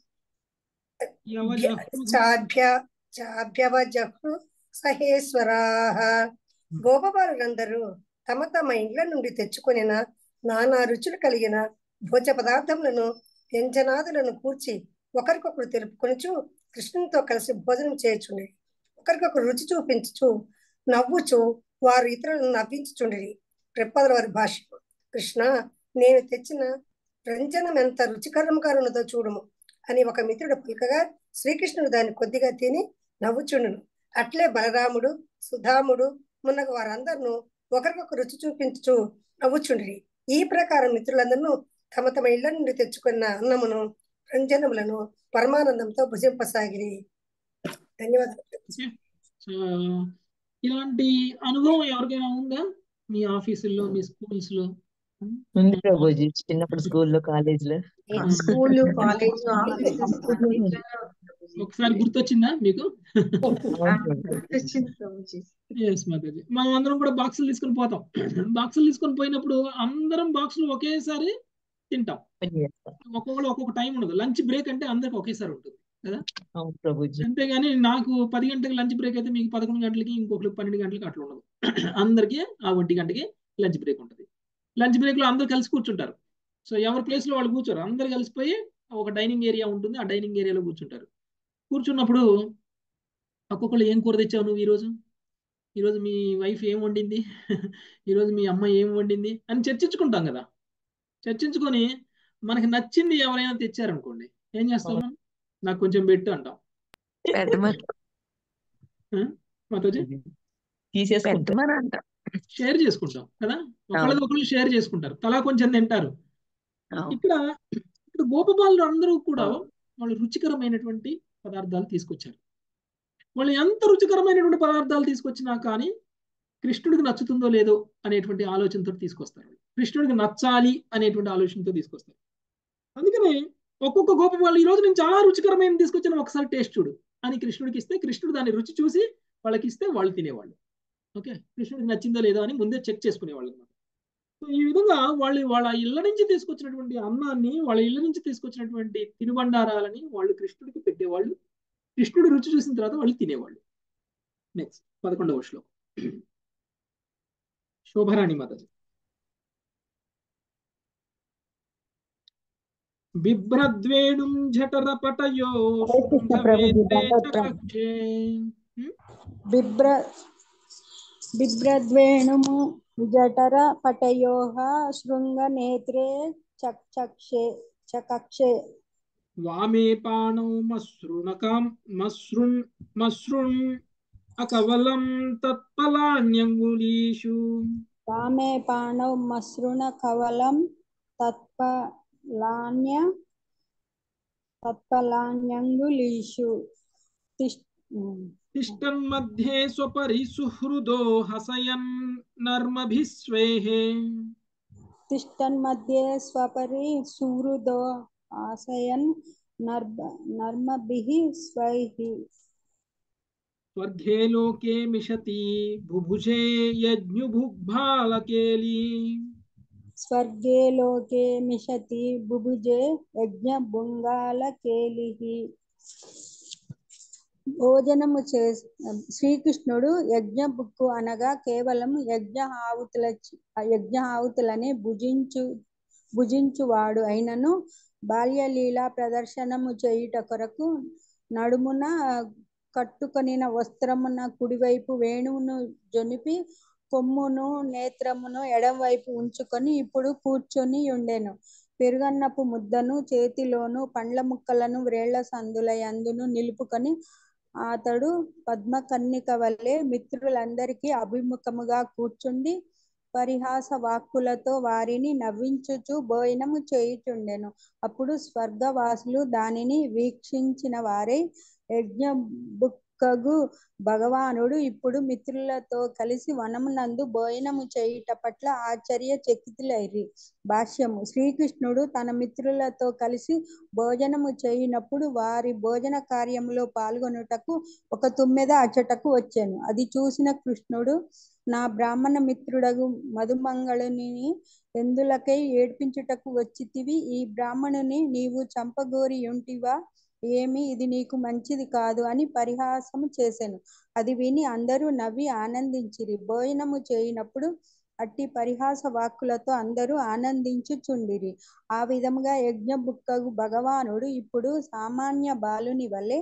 A: యవజహృ
I: చాభ్య చాభ్యవజహు సహేశ్వరాః గోపబాలురందరూ తమ తమ ఇండ్ల నుండి తెచ్చుకొనిన నానా రుచులు కలిగిన భోజ పదార్థములను వ్యంజనాదులను కూర్చి ఒకరికొకరు తెలుపుకొనుచు కృష్ణునితో కలిసి భోజనం చేయుచుండే ఒకరికొకరు రుచి చూపించుచు నవ్వుచు వారు ఇతరులను నవ్వించుచుండిరి ప్రపదల వారి భాష కృష్ణ నేను తెచ్చిన రంజనం ఎంత రుచికరంగా ఉన్నదో చూడము అని ఒక మిత్రుడు పలుకగా శ్రీకృష్ణుడు దాన్ని కొద్దిగా తిని నవ్వుచుండును అట్లే బలరాముడు సుధాముడు మున్నగ వారందరినూ ఒకరికొకరు రుచి చూపించుచు నవ్వుచుండిరి ఈ ప్రకారం మిత్రులందరూ తమ తమ ఇళ్ల నుండి తెచ్చుకున్న అన్నమును రంజనములను పరమానందంతో భుజింపసాగిరి ధన్యవాదాలు
A: సో ఇలాంటి అనుభవం ఎవరికైనా ఉందా మీ ఆఫీసుల్లో మీ స్కూల్స్ లో
F: ఉంది ప్రభుజీ చిన్నప్పుడు స్కూల్లో కాలేజ్ లో
J: స్కూల్ కాలేజ్
A: ఒకసారి గుర్తొచ్చిందా మీకు
J: వచ్చింది ప్రభుజీ
A: ఎస్ మాతాజీ మనం అందరం కూడా బాక్సులు తీసుకొని పోతాం బాక్సులు తీసుకొని పోయినప్పుడు అందరం బాక్సులు ఒకేసారి తింటాం ఒక్కొక్కరు ఒక్కొక్క టైం ఉండదు లంచ్ బ్రేక్ అంటే అందరికి ఒకేసారి ఉంటుంది కదా
F: అవును ప్రభుజీ
A: అంతేగాని నాకు పది గంటలకు లంచ్ బ్రేక్ అయితే మీకు పదకొండు గంటలకి ఇంకొకరికి పన్నెండు గంటలకి అట్లా ఉండదు అందరికి ఆ ఒంటి గంటకి లంచ్ బ్రేక్ ఉంటుంది లంచ్ బ్రేక్ లో అందరు కలిసి కూర్చుంటారు సో ఎవరి ప్లేస్ లో వాళ్ళు కూర్చోరు అందరు కలిసిపోయి ఒక డైనింగ్ ఏరియా ఉంటుంది ఆ డైనింగ్ ఏరియాలో కూర్చుంటారు కూర్చున్నప్పుడు ఒక్కొక్కరు ఏం కూర తెచ్చావు నువ్వు ఈరోజు ఈరోజు మీ వైఫ్ ఏం వండింది ఈరోజు మీ అమ్మ ఏం వండింది అని చర్చించుకుంటాం కదా చర్చించుకొని మనకి నచ్చింది ఎవరైనా తెచ్చారనుకోండి ఏం చేస్తాం మనం నాకు కొంచెం పెట్టు అంటాం మాతోజీ
F: తీసేసుకుంటాం
B: అంట
A: షేర్ చేసుకుంటాం కదా ఒకళ్ళది ఒకళ్ళు షేర్ చేసుకుంటారు తలా కొంచెం తింటారు ఇక్కడ ఇక్కడ గోపబాలు అందరూ కూడా వాళ్ళు రుచికరమైనటువంటి పదార్థాలు తీసుకొచ్చారు వాళ్ళు ఎంత రుచికరమైనటువంటి పదార్థాలు తీసుకొచ్చినా కానీ కృష్ణుడికి నచ్చుతుందో లేదో అనేటువంటి ఆలోచనతో తీసుకొస్తారు కృష్ణుడికి నచ్చాలి అనేటువంటి ఆలోచనతో తీసుకొస్తారు అందుకనే ఒక్కొక్క గోప వాళ్ళు ఈ రోజు నేను చాలా రుచికరమైన తీసుకొచ్చిన ఒకసారి టేస్ట్ చూడు అని కృష్ణుడికి ఇస్తే కృష్ణుడు దాన్ని రుచి చూసి వాళ్ళకి ఇస్తే వాళ్ళు తినేవాళ్ళు ఓకే కృష్ణుడికి నచ్చిందో లేదో అని ముందే చెక్ చేసుకునేవాళ్ళు అనమాట సో ఈ విధంగా వాళ్ళు వాళ్ళ ఇళ్ళ నుంచి తీసుకొచ్చినటువంటి అన్నాన్ని వాళ్ళ ఇళ్ళ నుంచి తీసుకొచ్చినటువంటి తినుబండారాలని వాళ్ళు కృష్ణుడికి పెట్టేవాళ్ళు కృష్ణుడు రుచి చూసిన తర్వాత వాళ్ళు తినేవాళ్ళు నెక్స్ట్ పదకొండవ శ్లోకం శోభరాణి మాతాజీ బిభ్రద్వేణుం జఠరపటయో కక్షే
K: బిభ్ర బిభ్రద్వేణుము జఠర పటయోః శృంగనేత్రే చక్షే చకక్షే
A: వామే పాణౌ మసృణకాం మసృణ్ మసృణ్ అకవలం తత్ఫలాన్యంగులీషు
K: వామే పాణౌ మసృణ కవలం తత్ఫలాన్య తత్ఫలాన్యంగులీషు తిష్
A: తిష్టన్मध्ये स्वपरिसुहृदो हसयन् नर्मभिस्वेः
K: తిష్టన్मध्ये స్వపరి సుహృదో ఆశయన్ నర్మ నర్మభిः స్వైः
A: स्वर्गे लोके मिषति बुभुजे यज्ञुभुग्भालकेली
K: స్వర్గే లోకే మిషతి బుభుజే యజ్ఞ బుంగాలకేలిః భోజనము చే శ్రీకృష్ణుడు యజ్ఞ బుక్కు అనగా కేవలం యజ్ఞ ఆవుతుల యజ్ఞ ఆవుతులని భుజించు భుజించువాడు అయినను బాల్యలీల ప్రదర్శనము చేయుట కొరకు నడుమున కట్టుకొనిన వస్త్రమున కుడివైపు వేణువును జొనిపి కొమ్మును నేత్రమును ఎడమవైపు ఉంచుకొని ఇప్పుడు కూర్చొని ఉండెను పెరుగన్నపు ముద్దను చేతిలోను పండ్ల ముక్కలను వ్రేళ్ల సందుల యందును నిలుపుకొని అతడు పద్మకన్నిక వలె మిత్రులందరికీ అభిముఖముగా కూర్చుండి పరిహాస వాక్కులతో వారిని నవ్వించుచు భోజనము చేయుచుండెను అప్పుడు స్వర్గవాసులు దానిని వీక్షించిన వారే యజ్ఞ బుక్కగు భగవానుడు ఇప్పుడు మిత్రులతో కలిసి వనమునందు భోజనము చేయుట పట్ల ఆశ్చర్య చకితులైరి భాష్యము శ్రీకృష్ణుడు తన మిత్రులతో కలిసి భోజనము చేయునప్పుడు వారి భోజన కార్యములో పాల్గొనుటకు ఒక తుమ్మెద అచ్చటకు వచ్చాను అది చూసిన కృష్ణుడు నా బ్రాహ్మణ మిత్రుడగు మధుమంగళుని ఎందులకై ఏడ్పించుటకు వచ్చితివి ఈ బ్రాహ్మణుని నీవు చంపగోరి ఉంటివా ఏమి ఇది నీకు మంచిది కాదు అని పరిహాసము చేసెను అది విని అందరూ నవ్వి ఆనందించిరి భోజనము చేయినప్పుడు అట్టి పరిహాస వాక్కులతో అందరూ ఆనందించుచుండిరి ఆ విధముగా యజ్ఞ బుక్కగు భగవానుడు ఇప్పుడు సామాన్య బాలుని వలె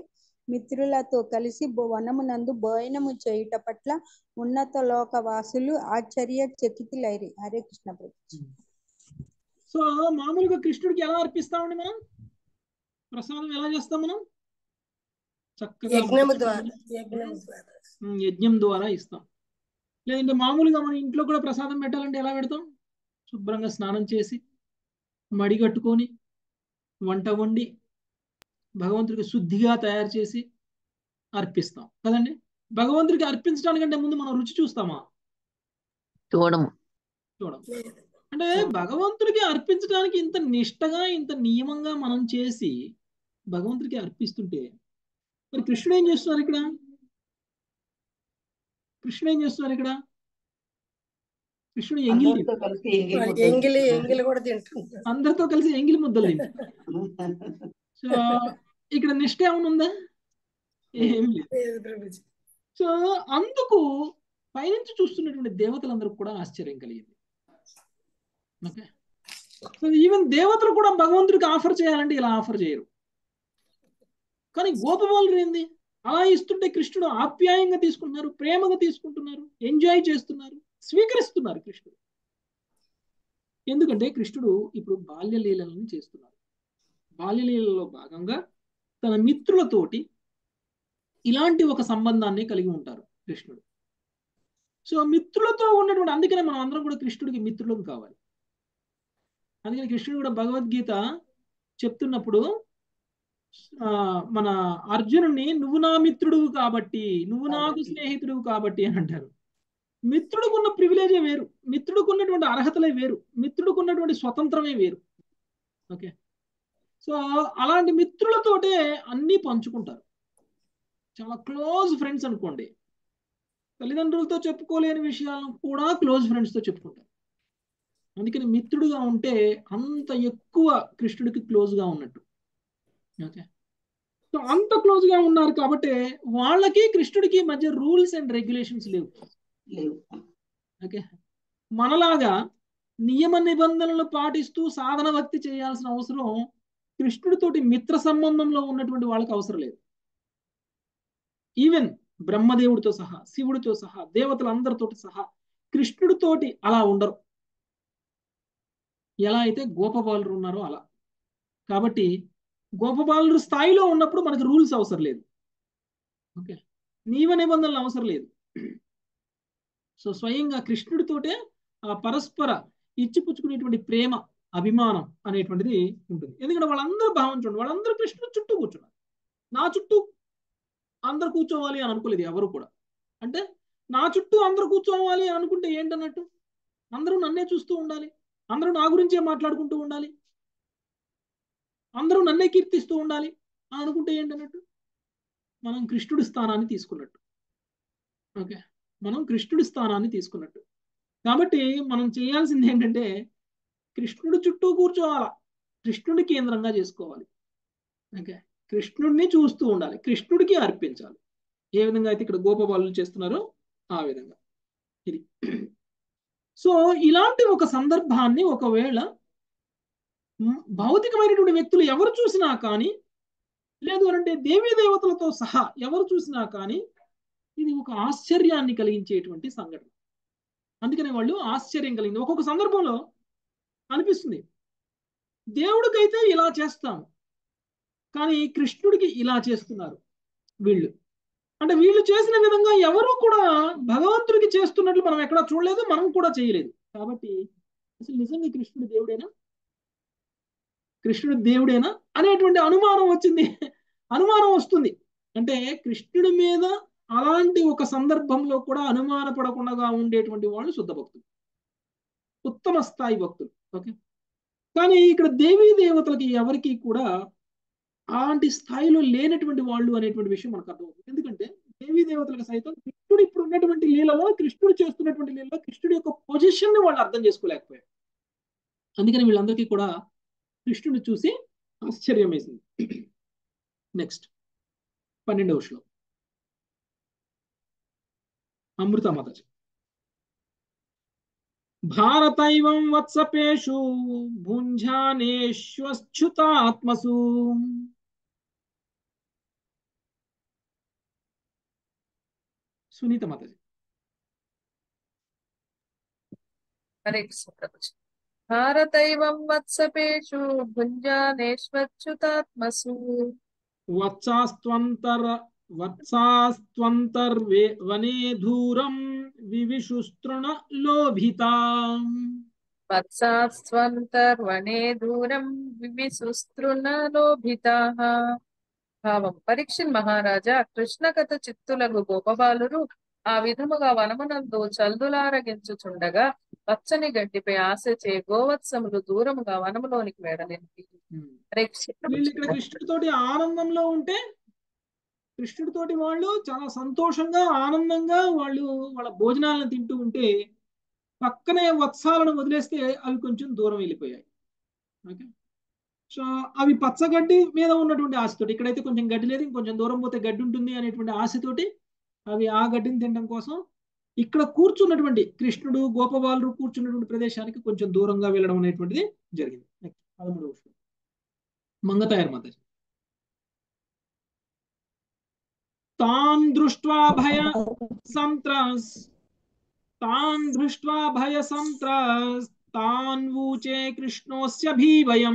K: మిత్రులతో కలిసి బో- వనమునందు భోజనము చేయుట పట్ల ఉన్నత లోక వాసులు ఆశ్చర్య చకితులైరి హరే కృష్ణ ప్రభు
A: సో మామూలుగా కృష్ణుడికి ఎలా అర్పిస్తామండి మనం ప్రసాదం ఎలా చేస్తాం మనం చక్కగా
I: యజ్ఞము ద్వారా యజ్ఞము ద్వారా
A: ఉమ్, యజ్ఞం ద్వారా ఇస్తాం లేదంటే మామూలుగా మన ఇంట్లో కూడా ప్రసాదం పెట్టాలంటే ఎలా పెడతాం శుభ్రంగా స్నానం చేసి మడి కట్టుకొని వంట వండి భగవంతుడికి శుద్ధిగా తయారు చేసి అర్పిస్తాం కదండి భగవంతుడికి అర్పించడానికంటే ముందు మనం రుచి చూస్తామా
F: చూడము
A: చూడం అంటే భగవంతుడికి అర్పించడానికి ఇంత నిష్టగా ఇంత నియమంగా మనం చేసి భగవంతుడికి అర్పిస్తుంటే మరి కృష్ణుడు ఏం చేస్తున్నారు ఇక్కడ కృష్ణుడు ఏం చేస్తున్నారు ఇక్కడ కృష్ణుడు ఎంగిలి
C: అందరితో కలిసి ఎంగిలి
I: వాళ్ళు
C: ముద్దలు
I: ఎంగిలి
C: తింటున్నారు.
I: ఎంగిలి కూడా తింటున్నారు
A: అందరితో కలిసి ఎంగిలి ముద్దలు తింటారు సో ఇక్కడ నిష్ట ఏమైనా ఉందా ఏం లేదు
I: లేదు ప్రభుజీ
A: సో అందుకు పైనుంచి చూస్తున్నటువంటి దేవతలందరూ కూడా ఆశ్చర్యం కలిగింది ఓకే సో ఈవెన్ దేవతలు కూడా భగవంతుడికి ఆఫర్ చేయాలంటే ఇలా ఆఫర్ చేయరు కానీ గోపబాలుడు ఏంది అలా ఇస్తుంటే కృష్ణుడు ఆప్యాయంగా తీసుకుంటున్నారు ప్రేమగా తీసుకుంటున్నారు ఎంజాయ్ చేస్తున్నారు స్వీకరిస్తున్నారు కృష్ణుడు ఎందుకంటే కృష్ణుడు ఇప్పుడు బాల్యలీలలను చేస్తున్నారు బాల్యలీలలో భాగంగా తన మిత్రులతోటి ఇలాంటి ఒక సంబంధాన్ని కలిగి ఉంటారు కృష్ణుడు సో మిత్రులతో ఉన్నటువంటి అందుకనే మనం అందరం కూడా కృష్ణుడికి మిత్రులం కావాలి అందుకని కృష్ణుడు కూడా భగవద్గీత చెప్తున్నప్పుడు ఆ, మన అర్జునుడిని నువ్వు నా మిత్రుడు కాబట్టి నువ్వు నాకు
C: కాబట్టి.
A: స్నేహితుడు కాబట్టి అని అంటారు మిత్రుడికి ఉన్న ప్రివిలేజే వేరు మిత్రుడికి ఉన్నటువంటి అర్హతలే వేరు మిత్రుడికి ఉన్నటువంటి స్వతంత్రమే వేరు ఓకే సో అలాంటి మిత్రులతోటే అన్నీ పంచుకుంటారు చాలా క్లోజ్ ఫ్రెండ్స్ అనుకోండి తల్లిదండ్రులతో చెప్పుకోలేని విషయాలను కూడా క్లోజ్ ఫ్రెండ్స్తో చెప్పుకుంటారు అందుకని మిత్రుడుగా ఉంటే అంత ఎక్కువ కృష్ణుడికి క్లోజ్గా ఉన్నట్టు ఓకే సో అంత క్లోజ్గా ఉన్నారు కాబట్టి వాళ్ళకి కృష్ణుడికి మధ్య రూల్స్ అండ్ రెగ్యులేషన్స్ లేవు
C: లేవు
A: ఓకే మనలాగా నియమ నిబంధనలు పాటిస్తూ సాధన భక్తి చేయాల్సిన అవసరం కృష్ణుడితోటి మిత్ర సంబంధంలో ఉన్నటువంటి వాళ్ళకి అవసరం లేదు ఈవెన్ బ్రహ్మదేవుడితో సహా శివుడితో సహా దేవతలందరితోటి సహా కృష్ణుడితోటి అలా ఉండరు ఎలా అయితే గోపబాలురు ఉన్నారో అలా కాబట్టి గోపబాలురు స్థాయిలో ఉన్నప్పుడు మనకు రూల్స్ అవసరం లేదు ఓకే నియమ నిబంధనలు అవసరం లేదు సో స్వయంగా కృష్ణుడితోటే ఆ పరస్పర ఇచ్చిపుచ్చుకునేటువంటి ప్రేమ అభిమానం అనేటువంటిది ఉంటుంది ఎందుకంటే వాళ్ళందరూ భావించండి వాళ్ళందరూ కృష్ణుడు చుట్టూ కూర్చున్నారు నా చుట్టూ అందరు కూర్చోవాలి అని అనుకోలేదు ఎవరు కూడా అంటే నా చుట్టూ అందరు కూర్చోవాలి అని అనుకుంటే ఏంటన్నట్టు అందరూ నన్నే చూస్తూ ఉండాలి అందరూ నా గురించే మాట్లాడుకుంటూ ఉండాలి అందరూ నన్నే కీర్తిస్తూ ఉండాలి అని అనుకుంటే ఏంటన్నట్టు మనం కృష్ణుడి స్థానాన్ని తీసుకున్నట్టు ఓకే మనం కృష్ణుడి స్థానాన్ని తీసుకున్నట్టు కాబట్టి మనం చేయాల్సింది ఏంటంటే కృష్ణుడి చుట్టూ కూర్చోవాలా కృష్ణుడి కేంద్రంగా చేసుకోవాలి ఓకే కృష్ణుడిని చూస్తూ ఉండాలి కృష్ణుడికి అర్పించాలి ఏ విధంగా అయితే ఇక్కడ గోపబాలు చేస్తున్నారో ఆ విధంగా ఇది సో ఇలాంటి ఒక సందర్భాన్ని ఒకవేళ మ్, భౌతికమైనటువంటి వ్యక్తులు ఎవరు చూసినా కానీ లేదు అంటే దేవీ దేవతలతో సహా ఎవరు చూసినా కానీ ఇది ఒక ఆశ్చర్యాన్ని కలిగించేటువంటి సంఘటన అందుకనే వాళ్ళు ఆశ్చర్యం కలిగింది ఒక్కొక్క సందర్భంలో అనిపిస్తుంది దేవుడికైతే ఇలా చేస్తాము కానీ కృష్ణుడికి ఇలా చేస్తున్నారు వీళ్ళు అంటే వీళ్ళు చేసిన విధంగా ఎవరు కూడా భగవంతుడికి చేస్తున్నట్లు మనం ఎక్కడా చూడలేదు మనం కూడా చేయలేదు కాబట్టి అసలు నిజంగా కృష్ణుడు దేవుడేనా కృష్ణుడు దేవుడేనా అనేటువంటి అనుమానం వచ్చింది అనుమానం వస్తుంది అంటే కృష్ణుడి మీద అలాంటి ఒక సందర్భంలో కూడా అనుమానపడకుండా ఉండేటువంటి వాళ్ళు శుద్ధ భక్తులు ఉత్తమ స్థాయి భక్తులు ఓకే కానీ ఇక్కడ దేవీ దేవతలకి ఎవరికి కూడా అలాంటి స్థాయిలో లేనటువంటి వాళ్ళు అనేటువంటి విషయం మనకు అర్థమవుతుంది ఎందుకంటే దేవీ దేవతలకు సైతం కృష్ణుడు ఇప్పుడు ఉన్నటువంటి లీలలో కృష్ణుడు చేస్తున్నటువంటి లీలలో కృష్ణుడి యొక్క పొజిషన్ ని వాళ్ళు అర్థం చేసుకోలేకపోయారు అందుకని వీళ్ళందరికీ కూడా కృష్ణుడు చూసి ఆశ్చర్యం వేసింది నెక్స్ట్ పన్నెండవ శ్లోకం అమృత మాతాజీ భారతైవం వత్సపేషు భుంజానేష్వచ్యుతాత్మసు సునీత మాతాజీ
L: హరే కృష్ణ ప్రభుజీ భారతైవం వత్సపేషు భుంజానేష్వచ్యుతాత్మసు
A: వత్సాస్త్వంతర వత్సాస్త్వంతర్వే వనే ధూరం వివిషుస్తృణ లోభితా
L: వత్సాస్త్వంతర్వణే దూరం వివిసుస్తృణలోభితాః భావం పరీక్షిన్ మహారాజా కృష్ణ కథ చిత్తులకు గోపబాలురు ఆ విధముగా వనమునందు చల్దులారగించుచుండగా పచ్చని గడ్డిపై ఆశచే గోవత్సములు దూరముగా వనములోనికి వెడలింది హరే కృష్ణ
A: వీళ్ళు ఇక్కడ కృష్ణుడితోటి ఆనందంలో ఉంటే కృష్ణుడితోటి వాళ్ళు చాలా సంతోషంగా ఆనందంగా వాళ్ళు వాళ్ళ భోజనాలను తింటూ ఉంటే పక్కనే వత్సాలను వదిలేస్తే అవి కొంచెం దూరం వెళ్ళిపోయాయి ఓకే సో అవి పచ్చగడ్డి మీద ఉన్నటువంటి ఆశతోటి ఇక్కడైతే కొంచెం గడ్డి లేదు ఇంకొంచెం దూరం పోతే గడ్డి ఉంటుంది అనేటువంటి ఆశతోటి అవి ఆ గడ్డిని తినడం కోసం ఇక్కడ కూర్చున్నటువంటి కృష్ణుడు గోపబాలుడు కూర్చున్నటువంటి ప్రదేశానికి కొంచెం దూరంగా వెళ్ళడం అనేటువంటిది జరిగింది నెక్స్ట్ పదమూడవ శ్లోకం మంగతాయర్ మాతాజీ తాన్ దృష్ట్వా భయ సంత్రస్ తాన్ దృష్ట్వా భయ సంత్రస్ తాన్ ఊచే కృష్ణోస్య భీవయం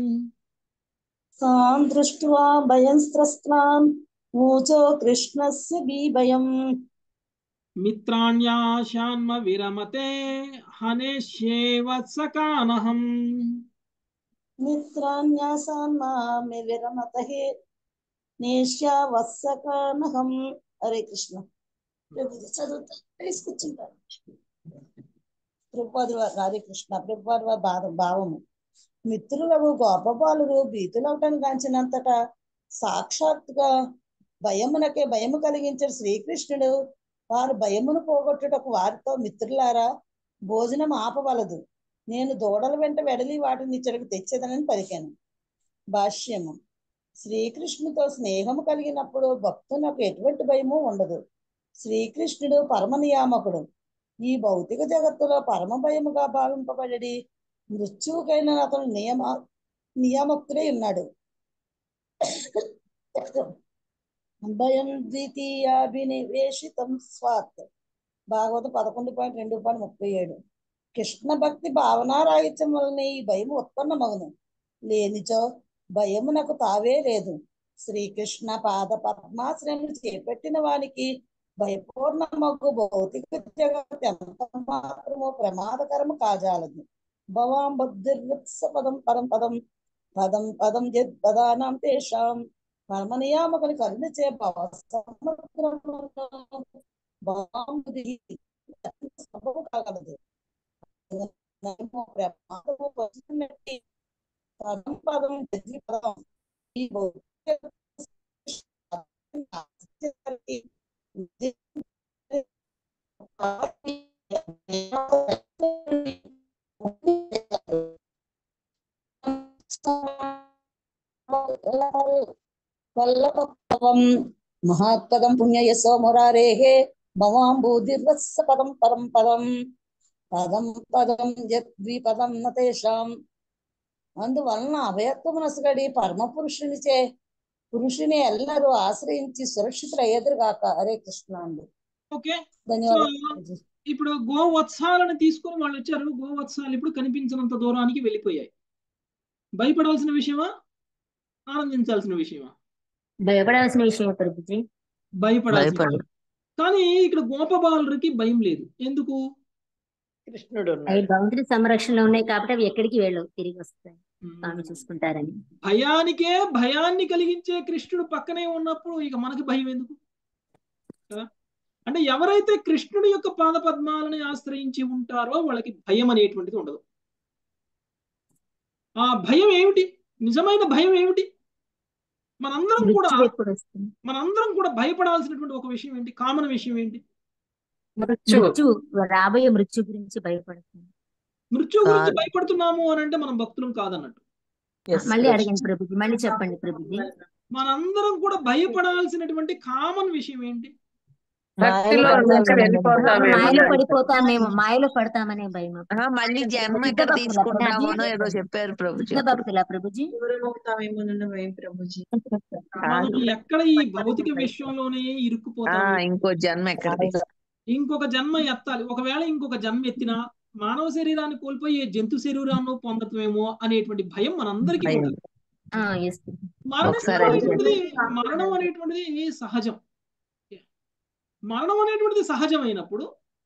M: तां दृष्ट्वा भयं स्त्रस्तां ऊचो कृष्णस्य बीभयम्
A: మిత్రాణ్యాశాన్మ విరమతే హనేష్యే వత్సకానహం
M: मित्रान्यासान् मामे विरमतः नेष्या वत्सकानहं हरे कृष्ण ప్రభుజీ చదువుతా తీసుకొచ్చింటారు ప్రభుపాది వారు హరే కృష్ణ ప్రభుపాది వారి భావ భావము మిత్రులకు గోపబాలురు భీతులవటం కాంచినంతట సాక్షాత్తుగా భయమునకే భయము కలిగించిన శ్రీకృష్ణుడు వారు భయమును పోగొట్టుటకు వారితో మిత్రులారా భోజనం ఆపవలదు నేను దూడల వెంట వెడలి వాటిని ఇచ్చడికి తెచ్చేదనని పలికాను భాష్యము శ్రీకృష్ణుతో స్నేహము కలిగినప్పుడు భక్తునకు ఎటువంటి భయము ఉండదు శ్రీకృష్ణుడు పరమ నియామకుడు ఈ భౌతిక జగత్తులో పరమ భయముగా భావింపబడి మృత్యువుకైన అతను నియమ నియామకుడై ఉన్నాడు భయం ద్వితీయాభినివేశితం స్వాత్ భాగవతం పదకొండు పాయింట్ రెండు పాయింట్ ముప్పై ఏడు కృష్ణ భక్తి భావనారాహిత్యం వలన ఈ భయం ఉత్పన్నమగును లేనిచో భయమునకు తావే లేదు శ్రీకృష్ణ పాద పద్మాశ్రయములు చేపట్టిన వానికి భయపూర్ణమగు భౌతిక జగత్ ఎంత మాత్రమో ప్రమాదకరము కాజాలదు భవాం బుద్ధిర్వత్స పదం పరం పదం పదం పదం యద్ పదానాం తేషాం పరమనియామకుని కరుణించే భవ సముద్రమును భవాం బుద్ధి సంభవం కాగలదు నయము ప్రమాదము వచ్చినట్టి పదం పదం యజ్ఞ పదం ఈ భౌతిక వల్లభం మహాత్పదం పుణ్యయశో మురారేః భవాం భూతిర్వత్స పదం పరం పదం పదం పదం యద్విపదం నతేషాం అందువలన అభయత్వమునసగడి పరమ పురుషునిచే పురుషుని ఎల్లరూ ఆశ్రయించి సురక్షితులయ్యేదురుగాక హరే కృష్ణ అండి
A: ఓకే సో
M: ధన్యవాదాలు
A: ఇప్పుడు గోవత్సాలను తీసుకొని వాళ్ళు వచ్చారు గోవత్సాలు ఇప్పుడు కనిపించినంత దూరానికి వెళ్ళిపోయాయి భయపడాల్సిన విషయమా ఆనందించాల్సిన విషయమా
B: భయపడాల్సిన విషయం ప్రభుజీ
A: భయపడాల్సిన
F: భయపడు
A: విషయం. కానీ ఇక్కడ గోపబాలుడికి భయం లేదు ఎందుకు
C: కృష్ణుడు
B: అవి
C: ఉన్నాడు
B: భగవంతుడి సంరక్షణలో ఉన్నాయి కాబట్టి అవి ఎక్కడికి వెళ్ళవు తిరిగి వస్తాయి స్వామి చూసుకుంటారని
A: భయానికే భయాన్ని కలిగించే కృష్ణుడు పక్కనే ఉన్నప్పుడు ఇక మనకి భయం ఎందుకు కదా అంటే ఎవరైతే కృష్ణుడి యొక్క పాద పద్మాలని ఆశ్రయించి ఉంటారో వాళ్ళకి భయం అనేటువంటిది ఉండదు ఆ భయం ఏమిటి నిజమైన భయం ఏమిటి మనందరం కూడా
B: మృత్యు ఎప్పుడు వస్తుంది
A: మనందరం కూడా భయపడాల్సినటువంటి ఒక విషయం ఏంటి కామన్ విషయం ఏంటి
L: మృత్యు
B: మృత్యు రాబోయే మృత్యు గురించి భయపడుతుంది
A: మృత్యు గురించి
F: కాదు
A: భయపడుతున్నాము అని అంటే మనం భక్తులం కాదన్నట్టు
F: ఎస్
B: మళ్ళీ
F: ప్రభు
B: అడగండి ప్రభుజీ మళ్ళీ చెప్పండి ప్రభుజీ
A: మనందరం కూడా భయపడాల్సినటువంటి కామన్ విషయం ఏంటి
L: భక్తిలో నుంచి వెళ్ళిపోతామేమో
B: మాయలో పడిపోతామేమో మాయలో పడతామనే భయం
F: ఆ, మళ్ళీ జన్మ
B: శుద్ధ
F: ఎక్కడ
B: భక్తులా
F: తీసుకుంటామోనో
B: ప్రభుజీ
F: ఏదో చెప్పారు ప్రభుజీ
B: శుద్ధ భక్తులా ప్రభుజీ
J: దూరం అవుతామేమోనన్న భయం ప్రభుజీ
A: మనం
F: కాదు
A: ఎక్కడ ఈ భౌతిక విషయంలోనే
F: ఆ
A: ఇరుక్కుపోతాము
F: ఇంకో జన్మ ఎక్కడ తీసుకుంటాం
A: ఇంకొక జన్మ ఎత్తాలి ఒకవేళ ఇంకొక జన్మ ఎత్తినా మానవ శరీరాన్ని కోల్పోయి జంతు శరీరాన్ని పొందటమేమో అనేటువంటి భయం మనందరికీ
F: భయం
A: ఉంటుంది
B: ఆ ఎస్
F: ఒకసారి
A: మరణం
F: అయితే
A: అనేటువంటిది మరణం అనేటువంటిది సహజం మరణం అనేటువంటిది సహజమైనప్పుడు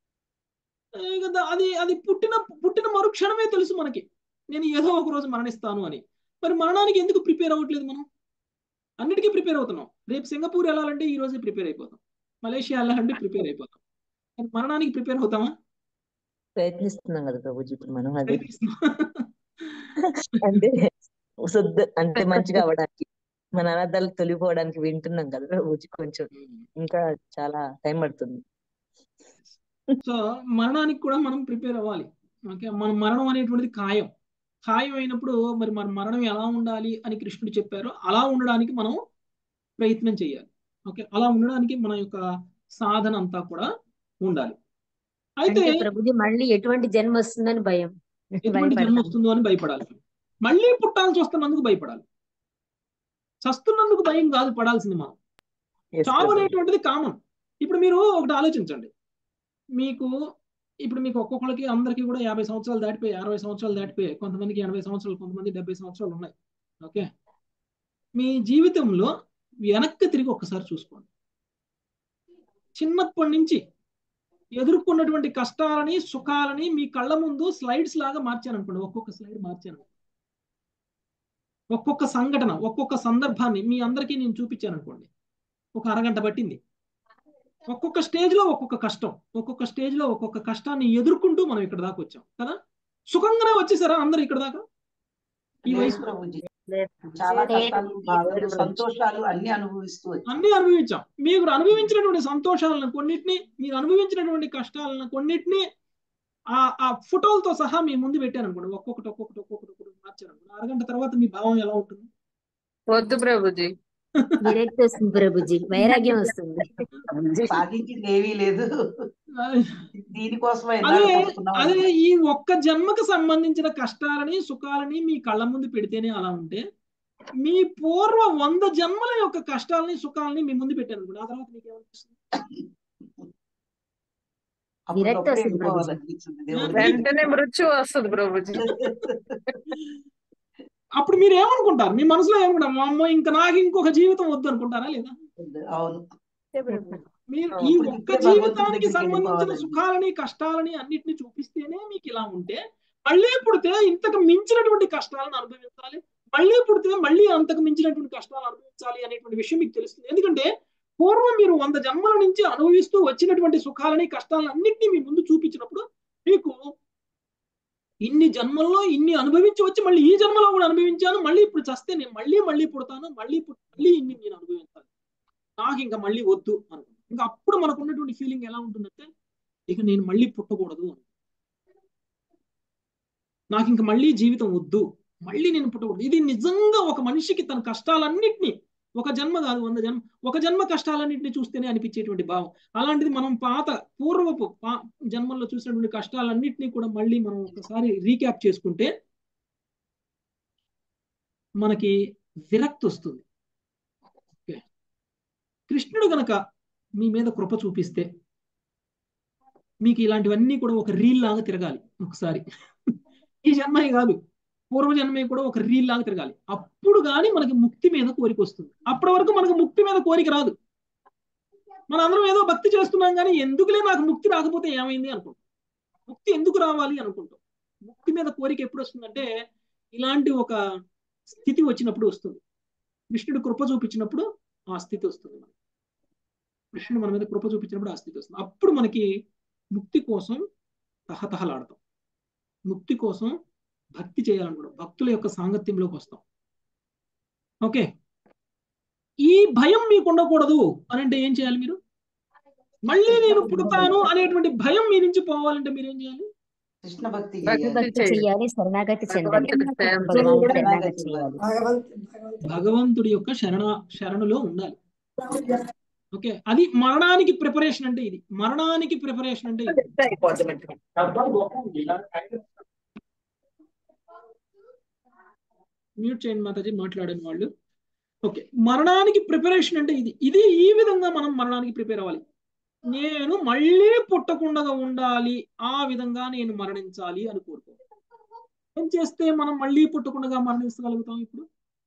A: ఇక దా- అది అది పుట్టిన పుట్టిన మరుక్షణమే తెలుసు మనకి నేను ఏదో ఒక రోజు మరణిస్తాను అని మరి మరణానికి ఎందుకు ప్రిపేర్ అవ్వట్లేదు మనం అన్నిటికీ ప్రిపేర్ అవుతున్నాం రేపు సింగపూర్ వెళ్ళాలంటే ఈ రోజే ప్రిపేర్ అయిపోతాం మలేషియా వెళ్ళాలంటే ప్రిపేర్ అయిపోతాం కానీ మరణానికి ప్రిపేర్ అవుతామా
F: ప్రయత్నిస్తున్నాం కదా ప్రభుజీ ఇప్పుడు మనం అదే
A: ప్రయత్నిస్తున్నాం
F: అంటే శుద్ధ అంటే మంచిగా అవడానికి మన అనర్థాలు తొలిపోవడానికి వింటున్నాం కదా ప్రభుజీ కొంచెం ఇంకా చాలా టైం పడుతుంది
A: సో మరణానికి కూడా మనం ప్రిపేర్ అవ్వాలి ఓకే మన మరణం అనేటువంటిది ఖాయం ఖాయం అయినప్పుడు మరి మన మరణం ఎలా ఉండాలి అని కృష్ణుడు చెప్పారో అలా ఉండడానికి మనం ప్రయత్నం చేయాలి ఓకే అలా ఉండడానికి మన యొక్క సాధన అంతా కూడా ఉండాలి అయితే
B: అంటే ప్రభుజీ మళ్ళీ ఎటువంటి జన్మ వస్తుందని భయం
A: ఎటువంటి జన్మ
B: భయపడతాం
A: వస్తుందో అని భయపడాలి మళ్ళీ పుట్టాల్సి వస్తున్నందుకు భయపడాలి చస్తున్నందుకు భయం కాదు పడాల్సింది మనం
F: ఎస్
A: చావు
F: ప్రభు
A: అనేటువంటిది కామన్ ఇప్పుడు మీరు ఒకటి ఆలోచించండి మీకు ఇప్పుడు మీకు ఒక్కొక్కరికి అందరికీ కూడా యాభై సంవత్సరాలు దాటిపోయి అరవై సంవత్సరాలు దాటిపోయాయి కొంతమందికి ఎనభై సంవత్సరాలు కొంతమంది డెబ్బై సంవత్సరాలు ఉన్నాయి ఓకే మీ జీవితంలో వెనక్కి తిరిగి ఒక్కసారి చూసుకోండి చిన్నప్పటి నుంచి ఎదుర్కొన్నటువంటి కష్టాలని సుఖాలని మీ కళ్ళ ముందు స్లైడ్స్ లాగా మార్చాను అనుకోండి ఒక్కొక్క స్లైడ్ మార్చాను ఒక్కొక్క సంఘటన ఒక్కొక్క సందర్భాన్ని మీ అందరికీ నేను చూపించాను అనుకోండి ఒక అరగంట పట్టింది ఒక్కొక్క స్టేజ్ లో ఒక్కొక్క కష్టం ఒక్కొక్క స్టేజ్ లో ఒక్కొక్క కష్టాన్ని ఎదుర్కొంటూ మనం ఇక్కడ దాకా వచ్చాం కదా సుఖంగానే వచ్చేసారా అందరు ఇక్కడ దాకా ఈ
C: లేదు
A: వయసు
C: ప్రభుజీ చాలా కష్టాలు బాధలు సంతోషాలు అన్ని అనుభవిస్తూ వచ్చాం
A: అన్ని అనుభవించాం మీరు అనుభవించినటువంటి సంతోషాలను కొన్నిటిని మీరు అనుభవించినటువంటి కష్టాలను కొన్నిటిని ఆ ఆ ఫోటోలతో సహా మీ ముందు పెట్టాను అనుకోండి ఒక్కొక్కటి ఒక్కొక్కటి ఒక్కొక్కటి ఒక్కొక్కటి మార్చాను అనుకోండి అరగంట తర్వాత మీ భావం ఎలా ఉంటుంది
L: వద్దు ప్రభుజీ
B: విరక్తి వస్తుంది ప్రభుజీ వైరాగ్యం వస్తుంది
C: సాధించింది ఏమీ లేదు దీనికోసమే
A: అదే
C: ఎన్నాళ్ళు పడుతున్నాం
A: అదే ఈ ఒక్క జన్మకు సంబంధించిన కష్టాలని సుఖాలని మీ కళ్ళ ముందు పెడితేనే అలా ఉంటే మీ పూర్వ వంద జన్మల యొక్క కష్టాలని సుఖాలని మీ ముందు పెట్టాను అనుకోండి ఆ తర్వాత మీకు ఏమనిపిస్తుంది
B: విరక్తి వస్తుంది ప్రభుజీ
C: వెళ్ళిపోవాలనిపించింది దేవుడి
L: వెంటనే మృత్యు వస్తుంది ప్రభుజీ
A: అప్పుడు మీరు ఏమనుకుంటారు మీ మనసులో ఏమనుకుంటారు మా అమ్మ ఇంకా నాకు ఇంకొక జీవితం వద్దు అనుకుంటారా లేదా
C: అవును
A: మీరు
C: అవును.
A: ఈ
C: ఇప్పుడు
A: ఒక్క
C: ఇప్పుడే భగవంతుడి
A: జీవితానికి
C: దగ్గరికి
A: సంబంధించిన
C: వెళ్ళిపోవాలండి.
A: సుఖాలని కష్టాలని అన్నిటిని చూపిస్తేనే మీకు ఇలా ఉంటే మళ్ళీ పుడితే ఇంతకు మించినటువంటి కష్టాలను అనుభవించాలి మళ్ళీ పుడితే మళ్ళీ అంతకు మించినటువంటి కష్టాలు అనుభవించాలి అనేటువంటి విషయం మీకు తెలుస్తుంది ఎందుకంటే పూర్వం మీరు వంద జన్మల నుంచి అనుభవిస్తూ వచ్చినటువంటి సుఖాలని కష్టాలను అన్నింటినీ మీ ముందు చూపించినప్పుడు మీకు ఇన్ని జన్మల్లో ఇన్ని అనుభవించి వచ్చి మళ్ళీ ఈ జన్మలో కూడా అనుభవించాను మళ్ళీ ఇప్పుడు చస్తే నేను మళ్ళీ మళ్ళీ పుడతాను మళ్ళీ పుట్టి మళ్ళీ ఇన్ని నేను అనుభవించాలి నాకు ఇంకా మళ్ళీ వద్దు అనుకుంటాను ఇంకా అప్పుడు మనకు ఉన్నటువంటి ఫీలింగ్ ఎలా ఉంటుందంటే ఇక నేను మళ్ళీ పుట్టకూడదు అని నాకు ఇంకా మళ్ళీ జీవితం వద్దు మళ్ళీ నేను పుట్టకూడదు ఇది నిజంగా ఒక మనిషికి తన కష్టాలన్నింటినీ ఒక జన్మ కాదు వంద జన్మ ఒక జన్మ కష్టాలన్నింటినీ చూస్తేనే అనిపించేటువంటి భావం అలాంటిది మనం పాత పూర్వపు పా జన్మల్లో చూసినటువంటి కష్టాలన్నింటినీ కూడా మళ్ళీ మనం ఒకసారి రీక్యాప్ చేసుకుంటే మనకి విరక్తి వస్తుంది ఓకే. కృష్ణుడు గనక మీ మీద కృప చూపిస్తే మీకు ఇలాంటివన్నీ కూడా ఒక రీల్ లాగా తిరగాలి ఒకసారి ఈ జన్మే కాదు పూర్వ జన్మే కూడా ఒక రీల్ లాగా తిరగాలి అప్పుడు కానీ మనకి ముక్తి మీద కోరిక వస్తుంది అప్పటి వరకు మనకు ముక్తి మీద కోరిక రాదు మన అందరం ఏదో భక్తి చేస్తున్నాం కానీ ఎందుకులే నాకు ముక్తి రాకపోతే ఏమైంది అనుకుంటాం ముక్తి ఎందుకు రావాలి అనుకుంటాం ముక్తి మీద కోరిక ఎప్పుడు వస్తుందంటే ఇలాంటి ఒక స్థితి వచ్చినప్పుడు వస్తుంది కృష్ణుడు కృప చూపించినప్పుడు ఆ స్థితి వస్తుంది మనకి కృష్ణుడు మన మీద కృప చూపించినప్పుడు ఆ స్థితి వస్తుంది అప్పుడు మనకి ముక్తి కోసం తహతహలాడతాం ముక్తి కోసం భక్తి చేయాలనుకోవడం భక్తుల యొక్క సాంగత్యంలోకి వస్తాం ఓకే ఈ భయం మీకు ఉండకూడదు అని అంటే ఏం చేయాలి మీరు మళ్ళీ నేను పుడతాను అనేటువంటి భయం మీ నుంచి పోవాలంటే మీరు ఏం చేయాలి
C: కృష్ణ భక్తి
L: భక్తి
B: భక్తి
L: చేయాలి.
B: చేయాలి శరణాగతి చెందాలి
L: భగవంతుడి సేవ
B: భగవంతుడి
L: చేయాలి.
B: శరణాగతి చేయాలి
I: భగవంత్ భగవంత్
A: భగవంతుడి యొక్క శరణ శరణులో ఉండాలి ఓకే అది మరణానికి ప్రిపరేషన్ అంటే ఇది మరణానికి ప్రిపరేషన్ అంటే ఇది మ్యూట్ చేయండి మాతాజీ మాట్లాడని వాళ్ళు ఓకే మరణానికి ప్రిపరేషన్ అంటే ఇది ఇది ఈ విధంగా మనం మరణానికి ప్రిపేర్ అవ్వాలి నేను మళ్ళీ పుట్టకుండా ఉండాలి ఆ విధంగా నేను మరణించాలి అని కోరుకో ఏం చేస్తే మనం మళ్ళీ పుట్టకుండా మరణించగలుగుతాం ఇప్పుడు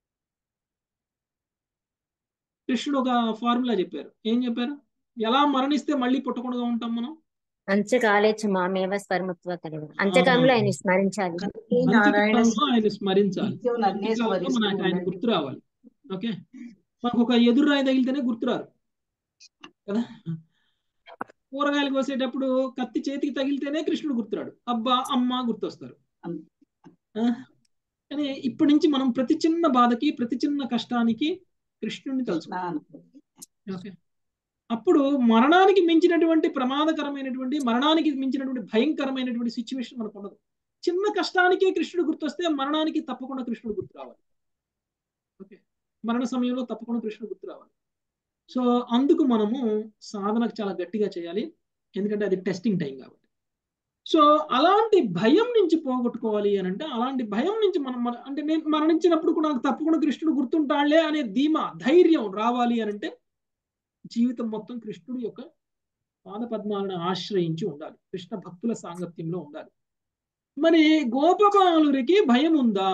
A: కృష్ణుడు ఒక ఫార్ములా చెప్పారు ఏం చెప్పారు ఎలా మరణిస్తే మళ్ళీ పుట్టకుండా ఉంటాం మనం
B: అంచకాలే చ మామేవ స్వర్మత్వ కలిగి అంత్యకాలంలో ఆయన స్మరించాలి
A: అంత్యకాలంలో ఆయన స్మరించాలి
C: నిత్యం నన్నే
A: అంత్యకాలంలో
C: స్మరిస్తూ
A: మనకు ఆయన
C: ఉండండి.
A: గుర్తు రావాలి ఓకే మనకు ఒక ఎదురు రాయి తగిలితేనే గుర్తురారు కదా కూరగాయలు కోసేటప్పుడు కత్తి చేతికి తగిలితేనే కృష్ణుడు గుర్తురాడు అబ్బా అమ్మ గుర్తొస్తారు ఆ? కానీ ఇప్పటి నుంచి మనం ప్రతి చిన్న బాధకి ప్రతి చిన్న కష్టానికి కృష్ణుడిని తలుచుకుంటాం ఓకే అప్పుడు మరణానికి మించినటువంటి ప్రమాదకరమైనటువంటి మరణానికి మించినటువంటి భయంకరమైనటువంటి సిచ్యువేషన్ మనకు ఉండదు చిన్న కష్టానికే కృష్ణుడు గుర్తొస్తే మరణానికి తప్పకుండా కృష్ణుడు గుర్తు రావాలి ఓకే మరణ సమయంలో తప్పకుండా కృష్ణుడు గుర్తు రావాలి సో అందుకు మనము సాధనకు చాలా గట్టిగా చేయాలి ఎందుకంటే అది టెస్టింగ్ టైం కాబట్టి సో అలాంటి భయం నుంచి పోగొట్టుకోవాలి అని అంటే అలాంటి భయం నుంచి మనం మన అంటే నేను మరణించినప్పుడు కూడా నాకు తప్పకుండా కృష్ణుడు గుర్తుంటాళ్లే అనే ధీమా ధైర్యం రావాలి అని అంటే జీవితం మొత్తం కృష్ణుడి యొక్క పాదపద్మాలను ఆశ్రయించి ఉండాలి కృష్ణ భక్తుల సాంగత్యంలో ఉండాలి మరి గోపబాలురికి భయం ఉందా